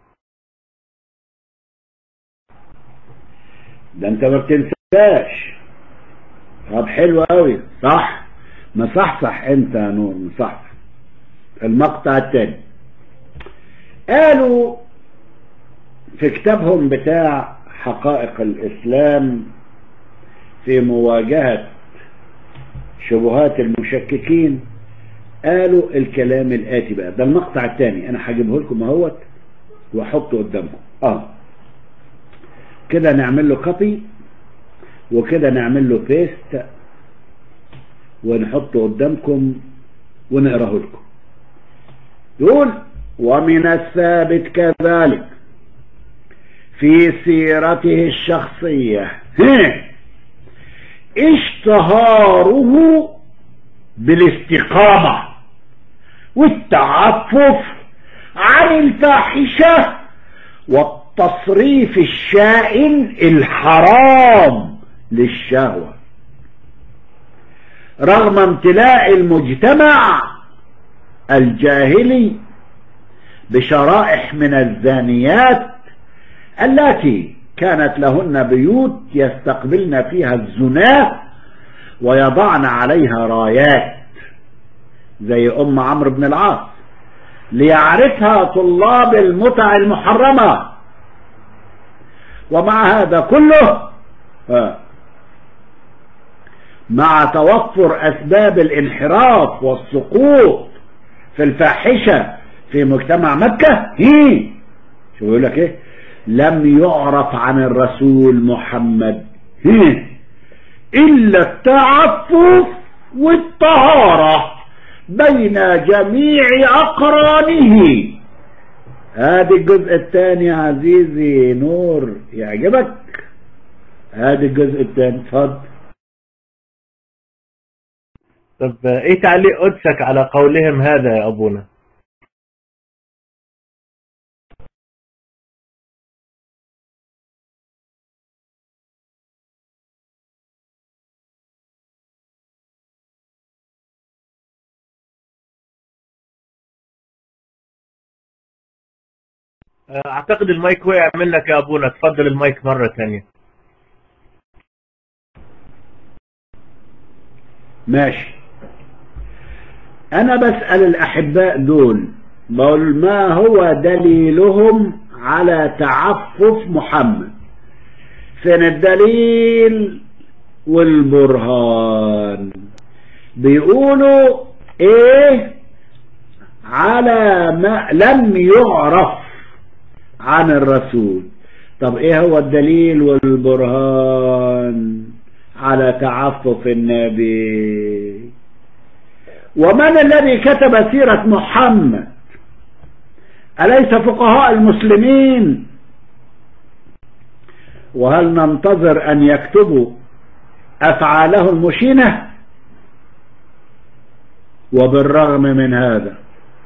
ده انت ما بتنساش طب حلو قوي صح مصحصح انت يا نور مصحصح المقطع الثاني قالوا في كتابهم بتاع حقائق الإسلام في مواجهة شبهات المشككين قالوا الكلام الآتي بقى ده المقطع الثاني أنا هجيبه لكم اهوت وأحطه قدامكم آه كده نعمل له كوبي وكده نعمل له بيست ونحطه قدامكم ونقراه لكم يقول ومن الثابت كذلك في سيرته الشخصية اشتهاره بالاستقامة والتعفف عن الفاحشة والتصريف الشائن الحرام للشهوة رغم امتلاء المجتمع الجاهلي بشرائح من الزانيات التي كانت لهن بيوت يستقبلن فيها الزناة ويضعن عليها رايات زي أم عمرو بن العاص ليعرفها طلاب المتع المحرمة ومع هذا كله مع توفر أسباب الانحراف والسقوط في الفاحشة في مجتمع مكة هي شو يقول لك ايه لم يعرف عن الرسول محمد هي إلا التعفف والطهارة بين جميع أقرانه هذا الجزء الثاني يا عزيزي نور يعجبك هذا الجزء الثاني اتفضل طب ايه تعليق قدسك على قولهم هذا يا ابونا اعتقد المايك وقع منك يا ابونا تفضل المايك مرة ثانية ماشي انا بسأل الاحباء دول بقول ما هو دليلهم على تعفف محمد فين الدليل والبرهان بيقولوا ايه على ما لم يعرف عن الرسول طب ايه هو الدليل والبرهان على تعفف النبي ومن الذي كتب سيرة محمد أليس فقهاء المسلمين وهل ننتظر أن يكتبوا أفعاله المشينة وبالرغم من هذا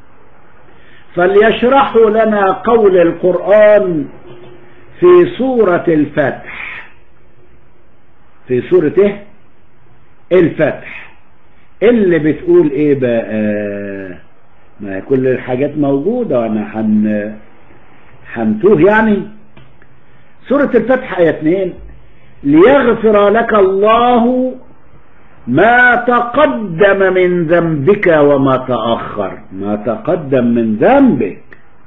فليشرحوا لنا قول القرآن في سورة الفتح في سورة ايه الفتح اللي بتقول ايه بقى ما كل الحاجات موجودة وانا حن حنتوه يعني سورة الفتح آية 2 ليغفر لك الله ما تقدم من ذنبك وما تأخر ما تقدم من ذنبك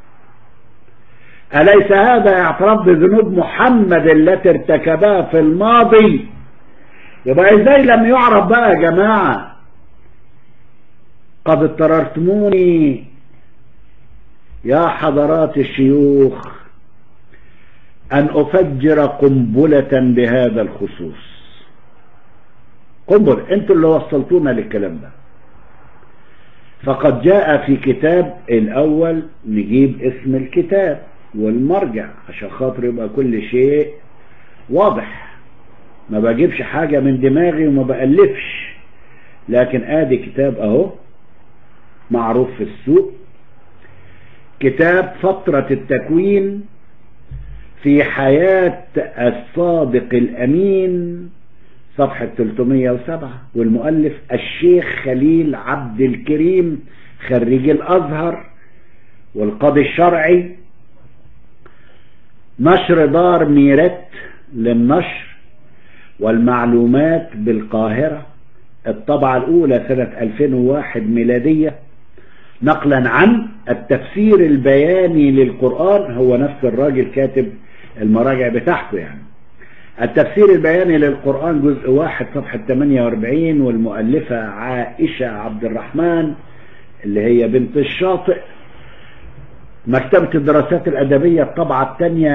أليس هذا اعتراف بذنوب محمد التي ارتكبها في الماضي يبقى ازاي لم يعرف بقى يا جماعة قد اضطررتموني يا حضرات الشيوخ أن أفجر قنبلة بهذا الخصوص قنبل انتوا اللي وصلتونا للكلام ده فقد جاء في كتاب الأول نجيب اسم الكتاب والمرجع عشان خاطر يبقى كل شيء واضح ما بجيبش حاجة من دماغي وما بألفش لكن ادي كتاب اهو معروف في السوق كتاب فترة التكوين في حياة الصادق الأمين صفحة 307 والمؤلف الشيخ خليل عبد الكريم خريج الأزهر والقاضي الشرعي نشر دار ميرت للنشر والمعلومات بالقاهرة الطبعة الأولى سنة 2001 ميلادية نقلا عن التفسير البياني للقرآن هو نفس الراجل كاتب المراجع بتاعته يعني التفسير البياني للقرآن جزء واحد صفحة 48 والمؤلفة عائشة عبد الرحمن اللي هي بنت الشاطئ مكتبة الدراسات الأدبية الطبعة الثانية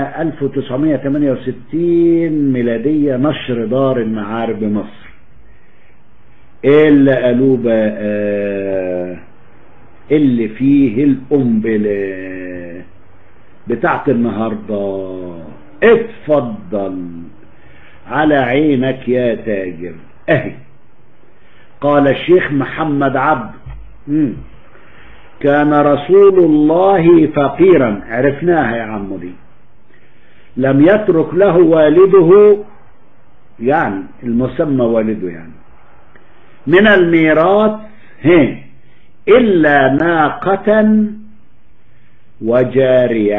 1968 ميلادية نشر دار المعارف بمصر ايه اللي قالوه بقى اللي فيه القنبلة بتاعت النهاردة اتفضل على عينك يا تاجر اهي قال الشيخ محمد عبد مم. كان رسول الله فقيرا عرفناها يا عم دي لم يترك له والده يعني المسمى والده يعني من الميراث هي إلا ناقة وجارية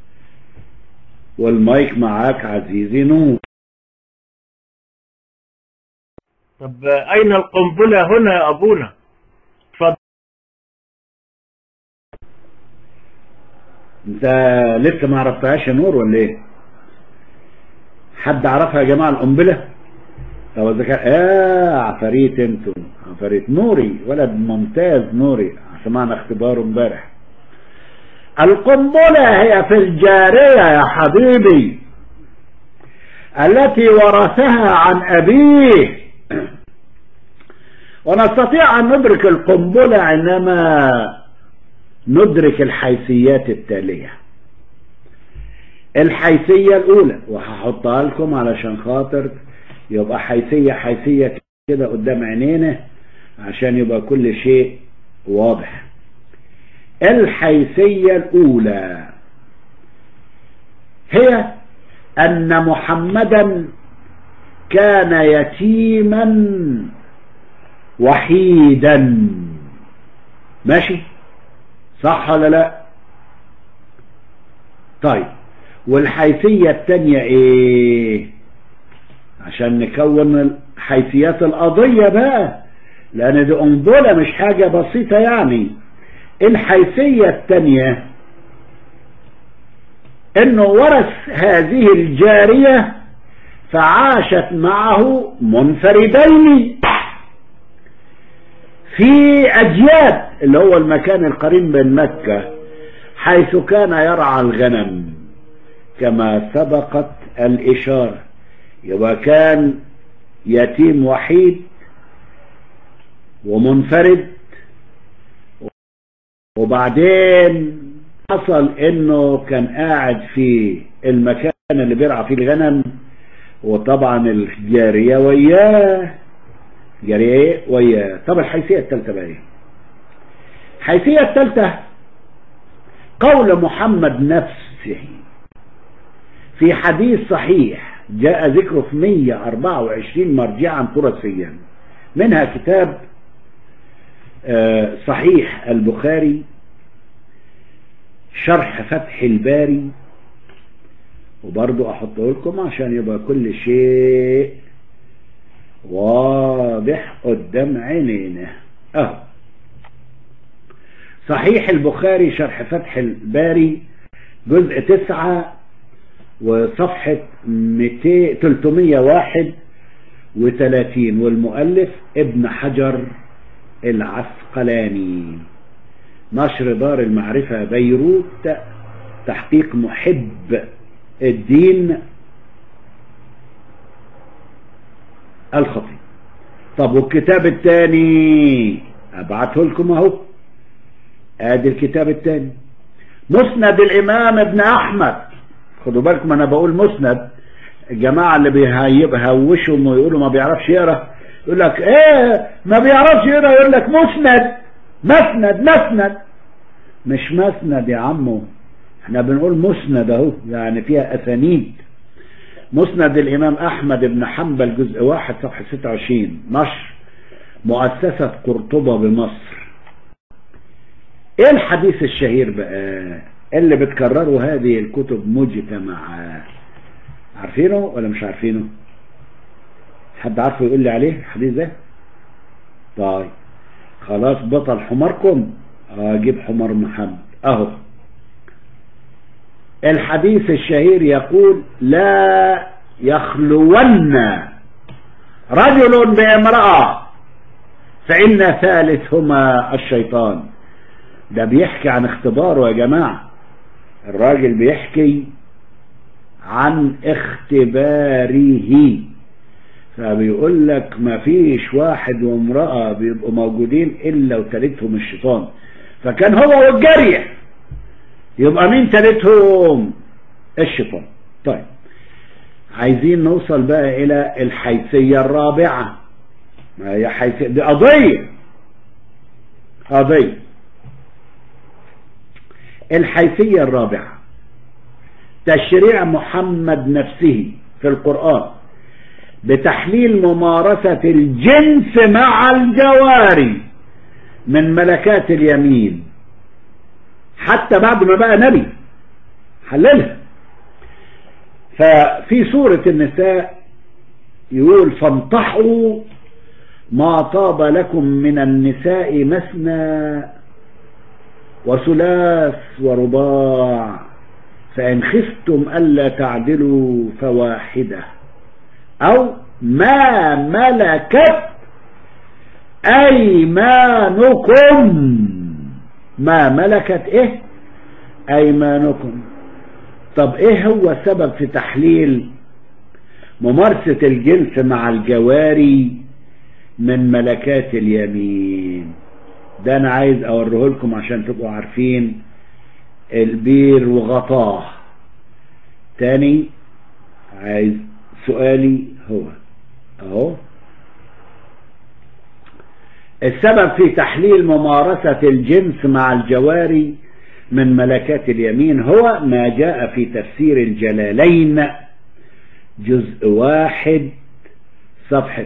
والمايك معاك عزيزي نور طب أين القنبلة هنا يا أبونا اتفضل انت لسه ما عرفتهاش يا نور ولا ايه حد عرفها يا جماعة القنبلة طب اذا كان اه عفاريت انتم عفاريت نوري ولد ممتاز نوري سمعنا اختباره امبارح القنبلة هي في الجارية يا حبيبي التي ورثها عن أبيه ونستطيع أن ندرك القنبلة عندما ندرك الحيثيات التالية الحيثية الأولى وهحطها لكم علشان خاطر يبقى حيثية حيثية كده قدام عينينا عشان يبقى كل شيء واضح الحيثية الأولى هي أن محمدا كان يتيما وحيدا ماشي صح ولا لا طيب والحيثية التانية ايه عشان نكون حيثيات القضية بقى لان دي قنبلة مش حاجة بسيطة يعني الحيثية التانية انه ورث هذه الجارية فعاشت معه منفردين في أجياد اللي هو المكان القريب من مكة حيث كان يرعى الغنم كما سبقت الإشارة يبقى كان يتيم وحيد ومنفرد وبعدين حصل انه كان قاعد في المكان اللي بيرعى فيه الغنم وطبعا الجارية وياه جارية وياه طب الحيثية الثالثة بقى ايه الحيثية الثالثة قول محمد نفسه في حديث صحيح جاء ذكره في 124 مرجعا تراثيا منها كتاب صحيح البخاري شرح فتح الباري وبرضو احطه لكم عشان يبقى كل شيء واضح قدام عينينا اهو صحيح البخاري شرح فتح الباري جزء تسعة وصفحة 200 331 والمؤلف ابن حجر العسقلاني نشر دار المعرفة بيروت تحقيق محب الدين الخطيب طب والكتاب الثاني ابعته لكم اهو ادي الكتاب الثاني مسند الامام ابن احمد خدوا بالكم انا بقول مسند الجماعة اللي بيهوشهم ويقولوا ما بيعرفش يقرا يقول لك ايه ما بيعرفش يقرا يقول لك مسند مسند مسند مش مسند يا عمو احنا بنقول مسند اهو يعني فيها اسانيد مسند الامام احمد بن حنبل جزء واحد صفحة 26 نشر مؤسسة قرطبة بمصر ايه الحديث الشهير بقى اللي بتكرروا هذه الكتب مجتمعة عارفينه ولا مش عارفينه حد عارفه يقول لي عليه الحديث ده طيب خلاص بطل حماركم اجيب حمار محمد اهو الحديث الشهير يقول لا يخلون رجل بامرأة فإن ثالثهما الشيطان ده بيحكي عن اختباره يا جماعة الراجل بيحكي عن اختباره فبيقول لك ما فيش واحد وامرأة بيبقوا موجودين إلا وتالتهم الشيطان فكان هو والجريح يبقى مين تالتهم الشيطان طيب عايزين نوصل بقى إلى الحيثية الرابعة ما هي حيثية دي قضية قضية الحيثية الرابعة تشريع محمد نفسه في القرآن بتحليل ممارسة الجنس مع الجواري من ملكات اليمين حتى بعد ما بقى نبي حللها ففي سورة النساء يقول فانطحوا ما طاب لكم من النساء مثنى وثلاث ورباع فإن خفتم ألا تعدلوا فواحدة أو ما ملكت أيمانكم ما ملكت إيه أيمانكم طب إيه هو السبب في تحليل ممارسة الجنس مع الجواري من ملكات اليمين ده أنا عايز أوريه لكم عشان تبقوا عارفين البير وغطاه تاني عايز سؤالي هو اهو السبب في تحليل ممارسة الجنس مع الجواري من ملكات اليمين هو ما جاء في تفسير الجلالين جزء واحد صفحة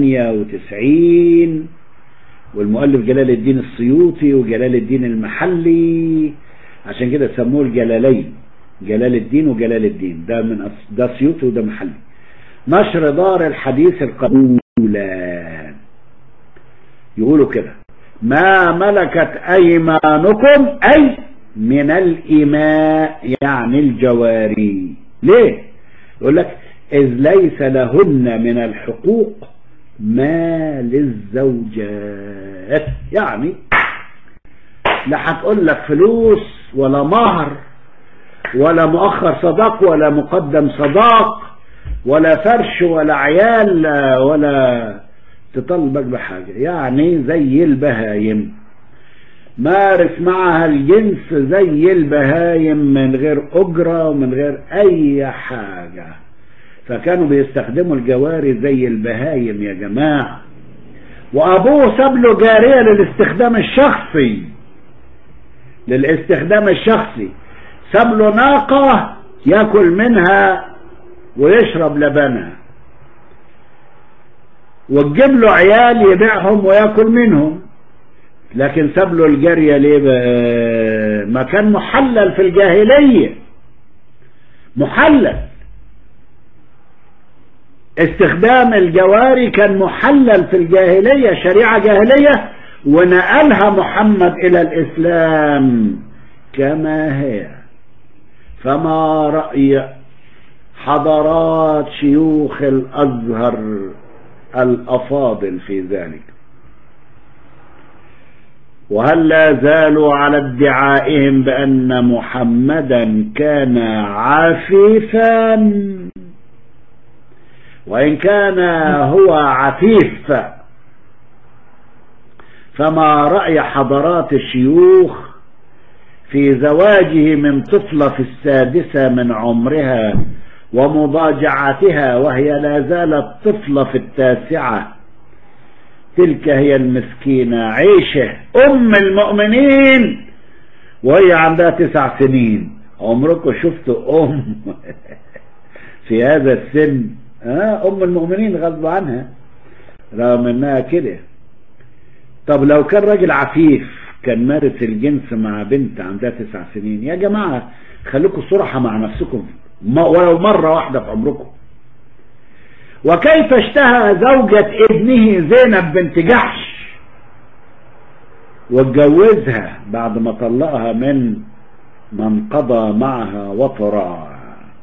98 والمؤلف جلال الدين السيوطي وجلال الدين المحلي عشان كده سموه الجلالين جلال الدين وجلال الدين ده من أص... ده سيوطي وده محلي نشر دار الحديث القبولان يقولوا كده ما ملكت ايمانكم اي من الاماء يعني الجواري ليه يقول لك اذ ليس لهن من الحقوق ما للزوجات يعني لا هتقول لك فلوس ولا مهر ولا مؤخر صداق ولا مقدم صداق ولا فرش ولا عيال ولا تطلبك بحاجة يعني زي البهايم مارس معها الجنس زي البهايم من غير أجرة ومن غير أي حاجة فكانوا بيستخدموا الجواري زي البهايم يا جماعة وأبوه ساب له جارية للاستخدام الشخصي للاستخدام الشخصي ساب له ناقة ياكل منها ويشرب لبنها وتجيب له عيال يبيعهم وياكل منهم لكن ساب له الجارية ليه بقى ما كان محلل في الجاهلية محلل استخدام الجواري كان محلل في الجاهلية شريعة جاهلية ونقلها محمد إلى الإسلام كما هي فما رأي حضرات شيوخ الأزهر الأفاضل في ذلك وهل لا زالوا على ادعائهم بأن محمدا كان عفيفا وإن كان هو عفيف فما رأي حضرات الشيوخ في زواجه من طفلة في السادسة من عمرها ومضاجعتها وهي لا زالت طفلة في التاسعة تلك هي المسكينة عيشة أم المؤمنين وهي عندها تسع سنين عمركم شفتوا أم في هذا السن آه أم المؤمنين غصب عنها رغم أنها كده طب لو كان راجل عفيف كان مارس الجنس مع بنت عندها تسع سنين يا جماعة خليكم صرحة مع نفسكم ولو مرة واحدة في عمركم وكيف اشتهى زوجة ابنه زينب بنت جحش واتجوزها بعد ما طلقها من من قضى معها وطرا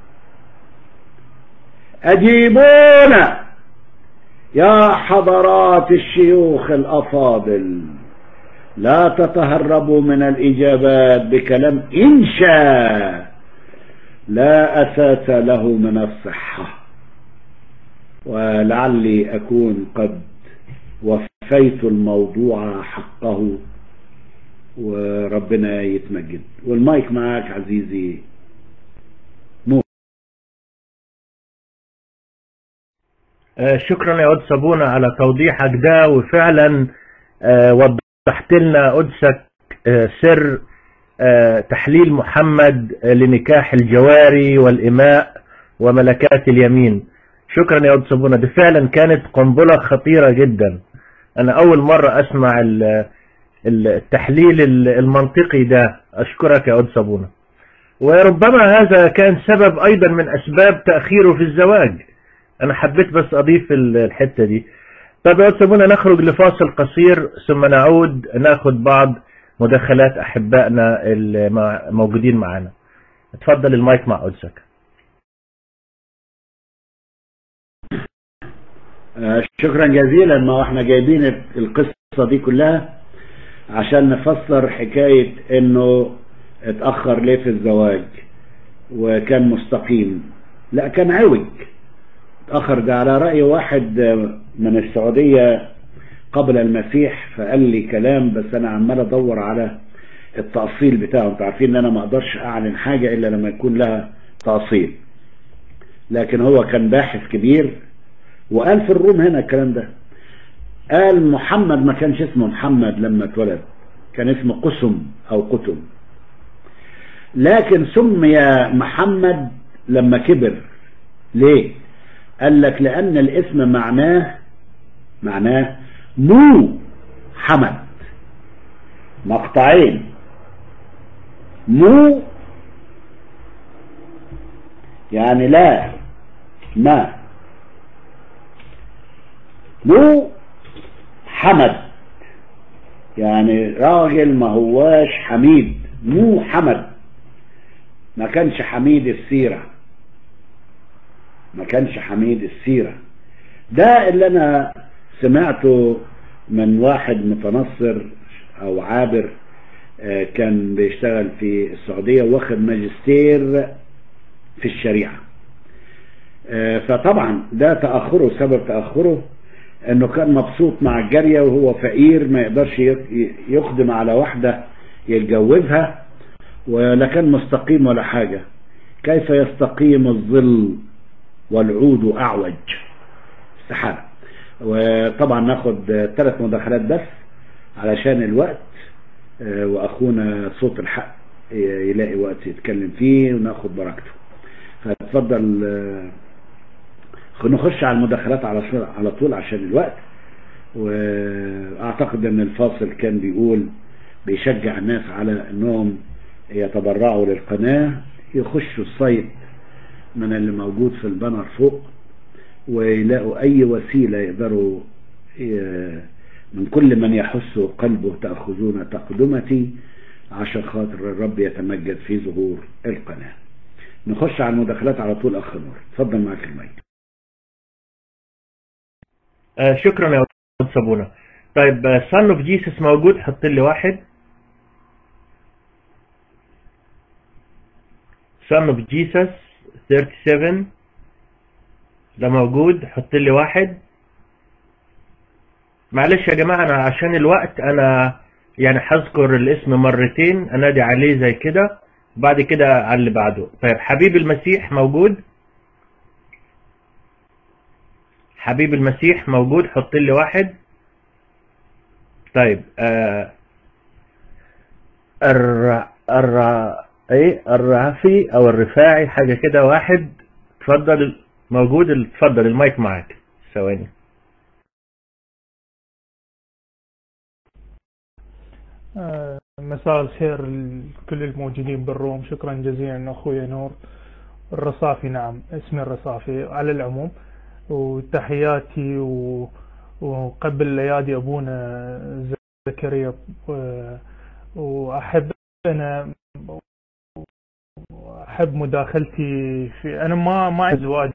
أجيبونا يا حضرات الشيوخ الأفاضل لا تتهربوا من الإجابات بكلام إنشاء لا أساس له من الصحة ولعلي أكون قد وفيت الموضوع حقه وربنا يتمجد والمايك معاك عزيزي نور آه شكرا يا قدس أبونا على توضيحك ده وفعلا آه وضحت لنا قدسك آه سر تحليل محمد لنكاح الجواري والإماء وملكات اليمين شكرا يا قدس أبونا دي فعلا كانت قنبلة خطيرة جدا أنا أول مرة أسمع التحليل المنطقي ده أشكرك يا قدس أبونا وربما هذا كان سبب أيضا من أسباب تأخيره في الزواج أنا حبيت بس أضيف الحتة دي طب يا قدس أبونا نخرج لفاصل قصير ثم نعود ناخد بعض مداخلات أحبائنا الموجودين معنا اتفضل المايك مع قدسك شكرا جزيلا ما احنا جايبين القصة دي كلها عشان نفسر حكاية انه اتأخر ليه في الزواج وكان مستقيم لا كان عوج اتأخر ده على رأي واحد من السعودية قبل المسيح فقال لي كلام بس انا عمال ادور على التأصيل بتاعه انتوا عارفين ان انا ما اقدرش اعلن حاجة الا لما يكون لها تأصيل لكن هو كان باحث كبير وقال في الروم هنا الكلام ده قال محمد ما كانش اسمه محمد لما اتولد كان اسمه قسم او قتم لكن سمي محمد لما كبر ليه قال لك لان الاسم معناه معناه مو حمد مقطعين مو يعني لا ما مو حمد يعني راجل ما هواش حميد مو حمد ما كانش حميد السيرة ما كانش حميد السيرة ده اللي انا سمعته من واحد متنصر او عابر آه، كان بيشتغل في السعودية واخد ماجستير في الشريعة آه، فطبعا ده تأخره سبب تأخره انه كان مبسوط مع الجارية وهو فقير ما يقدرش ي- يخدم على واحدة يتجوزها ولا كان مستقيم ولا حاجة كيف يستقيم الظل والعود أعوج استحالة وطبعا ناخد ثلاث مداخلات بس علشان الوقت آه، واخونا صوت الحق ي- يلاقي وقت يتكلم فيه وناخد بركته فاتفضل آه، نخش على المداخلات على طول- على طول عشان الوقت واعتقد ان الفاصل كان بيقول بيشجع الناس على انهم يتبرعوا للقناة يخشوا السايت من اللي موجود في البانر فوق ويلاقوا اي وسيلة يقدروا ي- من كل من يحس قلبه تأخذون تقدمتي عشان خاطر الرب يتمجد في ظهور القناة نخش على المداخلات على طول اخ نور اتفضل معاك المايك آه شكرا يا أستاذ صابونة طيب سان اوف جيسس موجود حط لي واحد سان اوف جيسس 37 ده موجود حط لي واحد معلش يا جماعة أنا عشان الوقت أنا يعني هذكر الاسم مرتين أنادي عليه زي كده وبعد كده على اللي بعده طيب حبيب المسيح موجود حبيب المسيح موجود حط لي واحد طيب آه الر... الر... ايه الرعفي او الرفاعي حاجة كده واحد اتفضل موجود اتفضل المايك معاك ثواني آه، مساء الخير لكل الموجودين بالروم شكرا جزيلا أخوي نور الرصافي نعم اسمي الرصافي على العموم وتحياتي و... وقبل الأيادي أبونا زكريا و- وأحب أنا أحب مداخلتي في أنا ما ما أزواج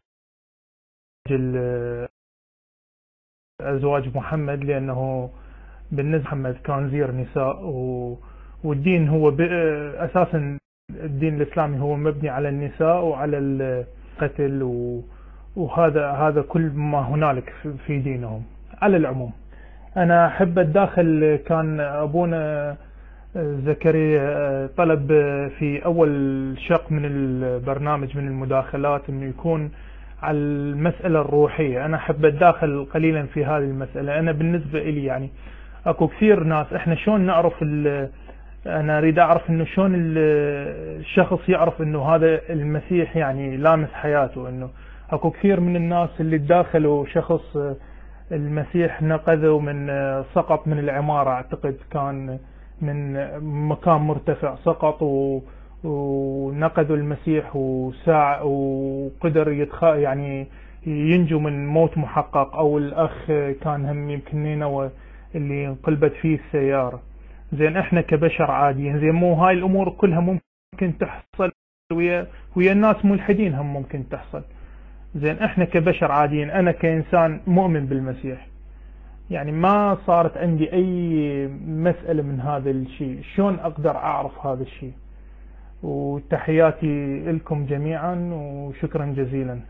ال- أزواج محمد لأنه بالنسبة محمد كان زير نساء و... والدين هو ب... أساسا الدين الإسلامي هو مبني على النساء وعلى القتل و... وهذا هذا كل ما هنالك في- في دينهم على العموم أنا أحب أتداخل كان أبونا زكريا طلب في أول شق من البرنامج من المداخلات أنه يكون على المسألة الروحية أنا أحب أتداخل قليلا في هذه المسألة أنا بالنسبة لي يعني أكو كثير ناس إحنا شلون نعرف ال- أنا أريد أعرف إنه شلون ال- الشخص يعرف إنه هذا المسيح يعني لامس حياته إنه أكو كثير من الناس اللي تداخلوا شخص المسيح نقذه من سقط من العمارة أعتقد كان من مكان مرتفع سقط و ونقذوا المسيح وساع وقدر يتخ يعني ينجو من موت محقق او الاخ كان هم يمكن نينوى اللي انقلبت فيه السيارة زين احنا كبشر عاديين زين مو هاي الامور كلها ممكن تحصل ويا ويا الناس ملحدين هم ممكن تحصل زين احنا كبشر عاديين انا كانسان مؤمن بالمسيح يعني ما صارت عندي اي مسألة من هذا الشيء شلون اقدر اعرف هذا الشيء وتحياتي لكم جميعا وشكرا جزيلا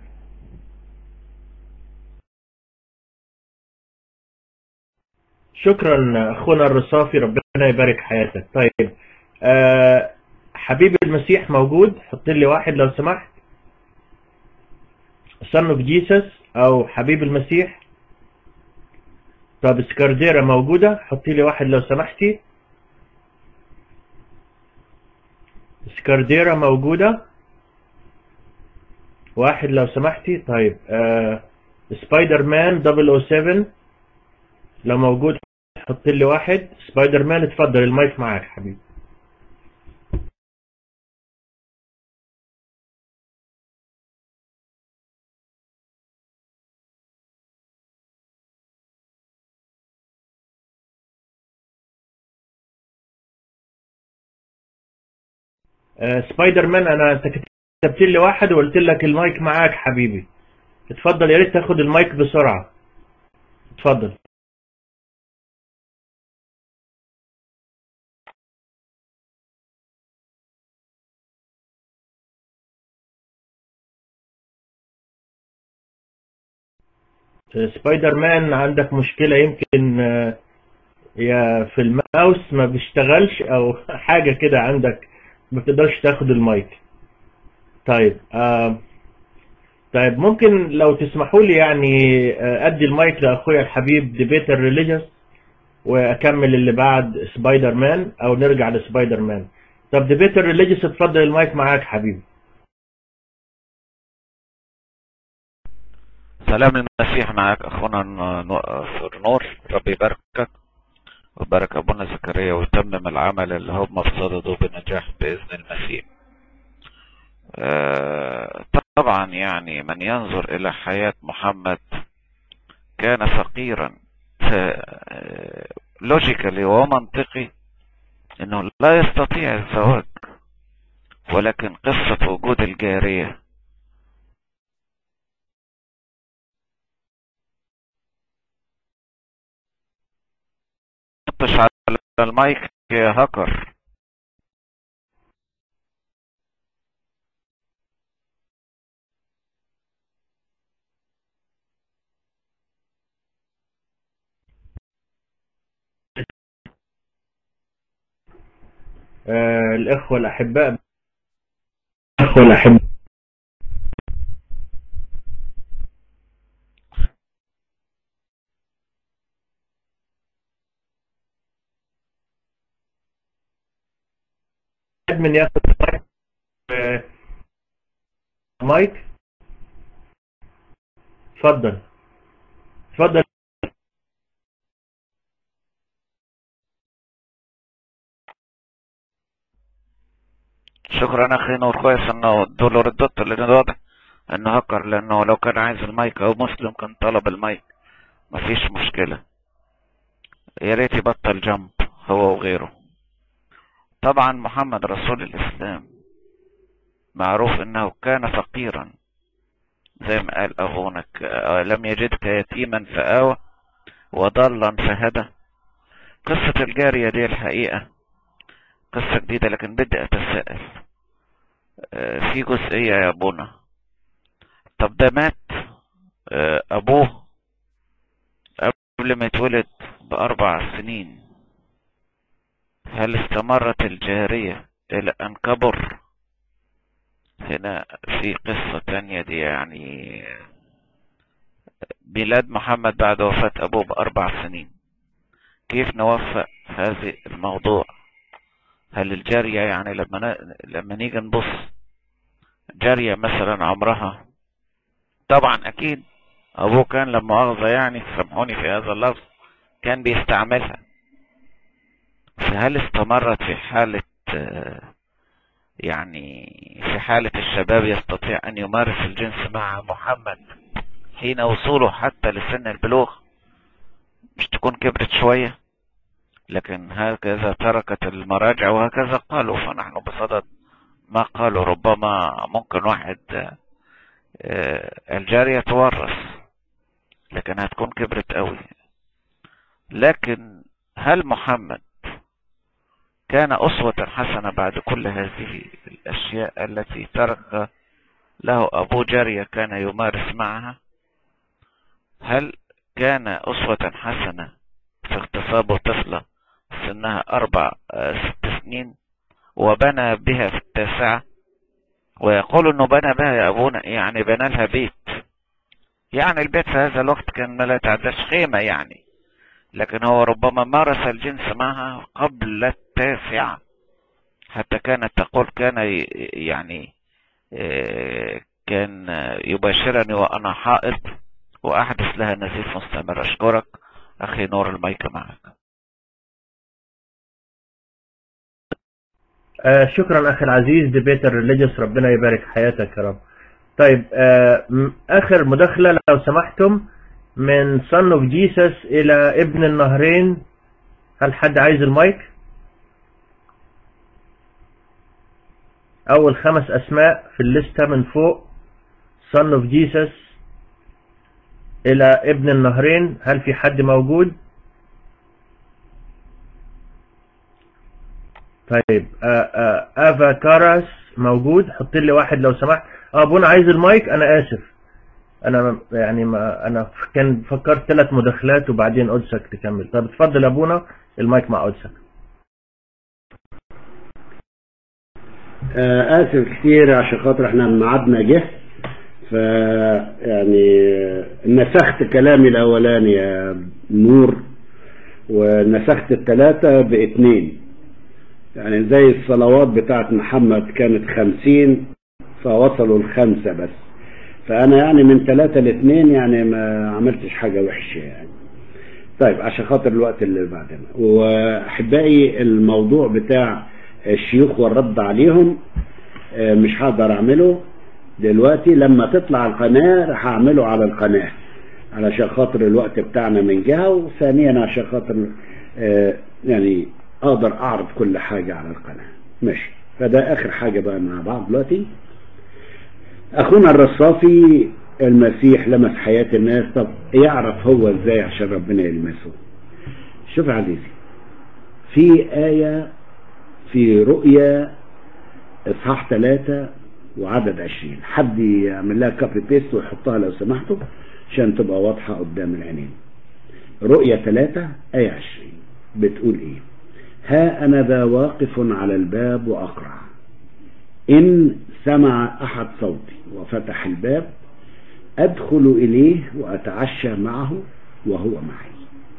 شكرا اخونا الرصافي ربنا يبارك حياتك طيب أه حبيب المسيح موجود حط لي واحد لو سمحت son of Jesus او حبيب المسيح طب سكارديرا موجودة حطي لي واحد لو سمحتي سكارديرا موجودة واحد لو سمحتي طيب آه سبايدر مان 007 لو موجود حط لي واحد سبايدر مان اتفضل المايك معاك حبيبي آه سبايدر مان انا انت كتبت لي واحد وقلت لك المايك معاك حبيبي اتفضل يا ريت تاخد المايك بسرعة اتفضل سبايدر مان عندك مشكلة يمكن آه، يا في الماوس ما بيشتغلش او حاجة كده عندك ما بتقدرش تاخد المايك طيب آه طيب ممكن لو تسمحوا لي يعني آه، ادي المايك لاخويا الحبيب ديبيتر ريليجيوس واكمل اللي بعد سبايدر مان او نرجع لسبايدر مان طب ديبيتر ريليجيوس اتفضل المايك معاك حبيبي سلام المسيح معك اخونا نور نور ربي يباركك ويبارك ابونا زكريا ويتمم العمل اللي هم في صدده بنجاح باذن المسيح آه، طبعا يعني من ينظر الى حياة محمد كان فقيرا لوجيكالي ومنطقي انه لا يستطيع الزواج ولكن قصة وجود الجارية تحطش على المايك يا هاكر آه الإخوة الأحباء الإخوة الأحباء من ياخد مايك آه، مايك اتفضل اتفضل شكرا اخي نور كويس انه دولار الدوت لان واضح انه هكر لانه لو كان عايز المايك او مسلم كان طلب المايك مفيش مشكلة يا ريت يبطل جنب هو وغيره طبعا محمد رسول الاسلام معروف انه كان فقيرا زي ما قال ابونا لم يجدك يتيما فآوى وضلا فهدى قصة الجارية دي الحقيقة قصة جديدة لكن بدي أتساءل آه، في جزئية يا أبونا طب ده مات آه، أبوه قبل ما يتولد بأربع سنين هل استمرت الجارية إلى أن كبر هنا في قصة تانية دي يعني ميلاد محمد بعد وفاة أبوه بأربع سنين كيف نوفق هذه الموضوع هل الجارية يعني لما ن... لما نيجي نبص جارية مثلا عمرها طبعا اكيد ابوه كان لما مؤاخذة يعني سامحوني في هذا اللفظ كان بيستعملها فهل استمرت في حالة يعني في حالة الشباب يستطيع ان يمارس الجنس مع محمد حين وصوله حتى لسن البلوغ مش تكون كبرت شوية لكن هكذا تركت المراجع وهكذا قالوا فنحن بصدد ما قالوا ربما ممكن واحد الجارية تورث لكن هتكون كبرت قوي لكن هل محمد كان أسوة حسنة بعد كل هذه الأشياء التي ترك له أبو جارية كان يمارس معها هل كان أسوة حسنة في اغتصابه طفلة سنها أربع ست سنين وبنى بها في التاسعة ويقول انه بنى بها يا ابونا يعني بنى لها بيت يعني البيت في هذا الوقت كان ما لا تعداش خيمة يعني لكن هو ربما مارس الجنس معها قبل التاسعة حتى كانت تقول كان يعني كان يباشرني وانا حائط واحدث لها نزيف مستمر اشكرك اخي نور المايك معك آه شكرا اخي العزيز ديبيتر ريليجيوس ربنا يبارك حياتك يا رب طيب آه اخر مداخلة لو سمحتم من صن اوف جيسس الى ابن النهرين هل حد عايز المايك اول خمس اسماء في الليستة من فوق صن اوف جيسس الى ابن النهرين هل في حد موجود طيب افا كاراس موجود حط لي واحد لو سمحت اه ابونا عايز المايك انا اسف انا يعني ما انا كان فكرت ثلاث مداخلات وبعدين قدسك تكمل طب اتفضل يا ابونا المايك مع قدسك آه اسف كتير عشان خاطر احنا ميعادنا جه ف يعني نسخت كلامي الاولاني يا نور ونسخت الثلاثة باثنين يعني زي الصلوات بتاعت محمد كانت خمسين فوصلوا الخمسة بس فانا يعني من ثلاثة لاثنين يعني ما عملتش حاجة وحشة يعني طيب عشان خاطر الوقت اللي بعدنا واحبائي الموضوع بتاع الشيوخ والرد عليهم آه، مش هقدر اعمله دلوقتي لما تطلع القناة راح اعمله على القناة علشان خاطر الوقت بتاعنا من جهة وثانيا عشان خاطر آه، يعني اقدر اعرض كل حاجة على القناة ماشي فده اخر حاجة بقى مع بعض دلوقتي اخونا الرصافي المسيح لمس حياة الناس طب يعرف هو ازاي عشان ربنا يلمسه شوف يا عزيزي في آية في رؤيا اصحاح ثلاثة وعدد عشرين حد يعمل لها كابي بيست ويحطها لو سمحتوا عشان تبقى واضحة قدام العينين رؤيا ثلاثة آية عشرين بتقول ايه ها انا ذا واقف على الباب واقرع ان سمع احد صوتي وفتح الباب ادخل اليه واتعشى معه وهو معي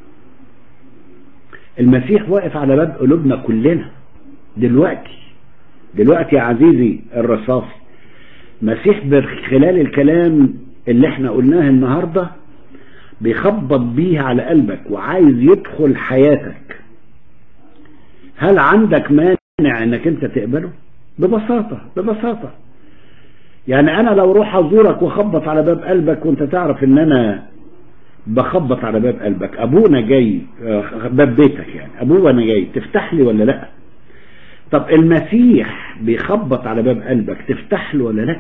المسيح واقف على باب قلوبنا كلنا دلوقتي دلوقتي يا عزيزي الرصافي مسيح خلال الكلام اللي احنا قلناه النهاردة بيخبط بيه على قلبك وعايز يدخل حياتك هل عندك مانع انك انت تقبله ببساطة ببساطة يعني انا لو روح ازورك واخبط على باب قلبك وانت تعرف ان انا بخبط على باب قلبك ابونا جاي آه، باب بيتك يعني ابونا جاي تفتح لي ولا لا طب المسيح بيخبط على باب قلبك تفتح له ولا لا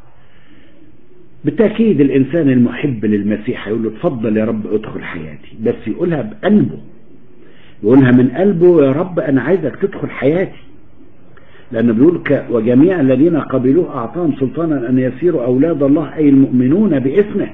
بالتأكيد الإنسان المحب للمسيح يقول له اتفضل يا رب ادخل حياتي بس يقولها بقلبه يقولها من قلبه يا رب أنا عايزك تدخل حياتي لأنه بيقول ك- وجميع الذين قبلوه أعطاهم سلطانا أن يصيروا أولاد الله أي المؤمنون باسمه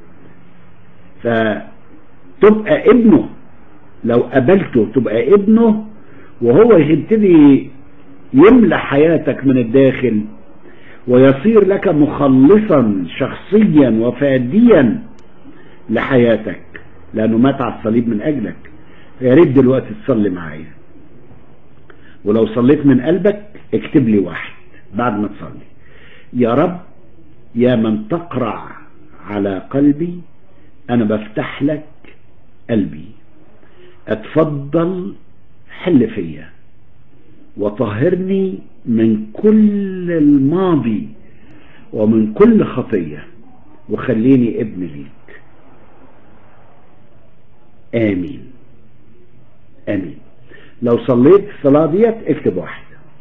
فتبقى ابنه لو قبلته تبقى ابنه وهو يبتدي يملى حياتك من الداخل ويصير لك مخلصا شخصيا وفاديا لحياتك لأنه مات على الصليب من أجلك يا ريت دلوقتي تصلي معايا ولو صليت من قلبك اكتب لي واحد بعد ما تصلي يا رب يا من تقرع على قلبي أنا بفتح لك قلبي اتفضل حل فيا وطهرني من كل الماضي ومن كل خطية وخليني ابن ليك آمين آمين لو صليت الصلاة ديت اكتب واحد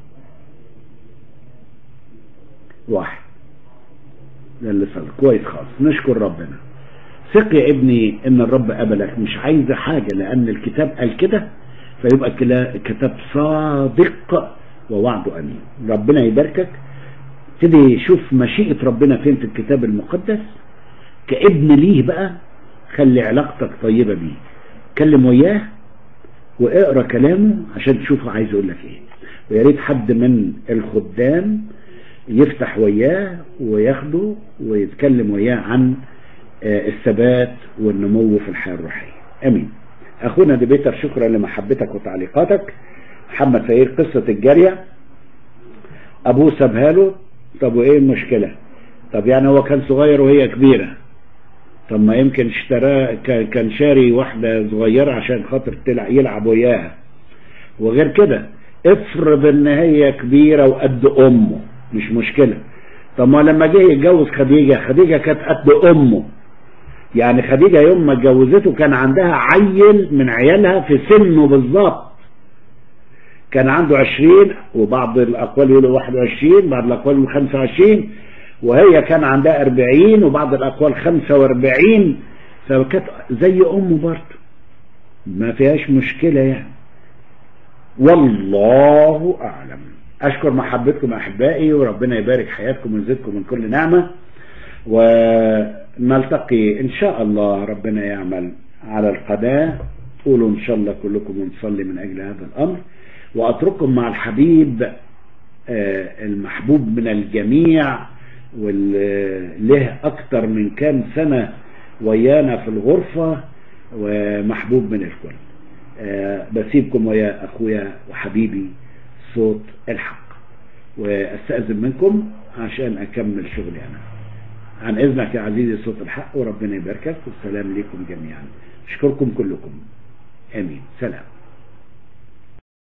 واحد ده اللي صلى كويس خالص نشكر ربنا ثق يا ابني ان الرب قبلك مش عايز حاجة لان الكتاب قال كده فيبقى الكلا- الكتاب صادق ووعده امين ربنا يباركك تبتدي شوف مشيئة ربنا فين في الكتاب المقدس كابن ليه بقى خلي علاقتك طيبة بيه كلم وياه واقرا كلامه عشان تشوفه عايز يقول لك ايه ويا ريت حد من الخدام يفتح وياه وياخده ويتكلم وياه عن آه، الثبات والنمو في الحياة الروحية امين اخونا ديبيتر شكرا لمحبتك وتعليقاتك محمد سيد قصة الجارية ابوه سابها له طب وايه المشكلة طب يعني هو كان صغير وهي كبيرة طب ما يمكن اشتراه ك- كان شاري واحدة صغيرة عشان خاطر تلع- يلعب وياها وغير كده افرض ان هي كبيرة وقد امه مش مشكلة طب ما لما جه يتجوز خديجة خديجة كانت قد امه يعني خديجة يوم ما اتجوزته كان عندها عيل من عيالها في سنه بالظبط كان عنده عشرين وبعض الأقوال يقولوا واحد وعشرين بعض الأقوال يقولوا خمسة وعشرين وهي كان عندها أربعين وبعض الأقوال خمسة وأربعين فكانت زي أمه برضه ما فيهاش مشكلة يعني والله أعلم أشكر محبتكم أحبائي وربنا يبارك حياتكم ويزيدكم من كل نعمة ونلتقي إن شاء الله ربنا يعمل على القناة قولوا إن شاء الله كلكم ونصلي من أجل هذا الأمر وأترككم مع الحبيب آه، المحبوب من الجميع واللي له أكتر من كام سنة ويانا في الغرفة ومحبوب من الكل آه، بسيبكم ويا أخويا وحبيبي صوت الحق واستأذن منكم عشان أكمل شغلي أنا عن إذنك يا عزيزي صوت الحق وربنا يباركك والسلام لكم جميعا أشكركم كلكم آمين سلام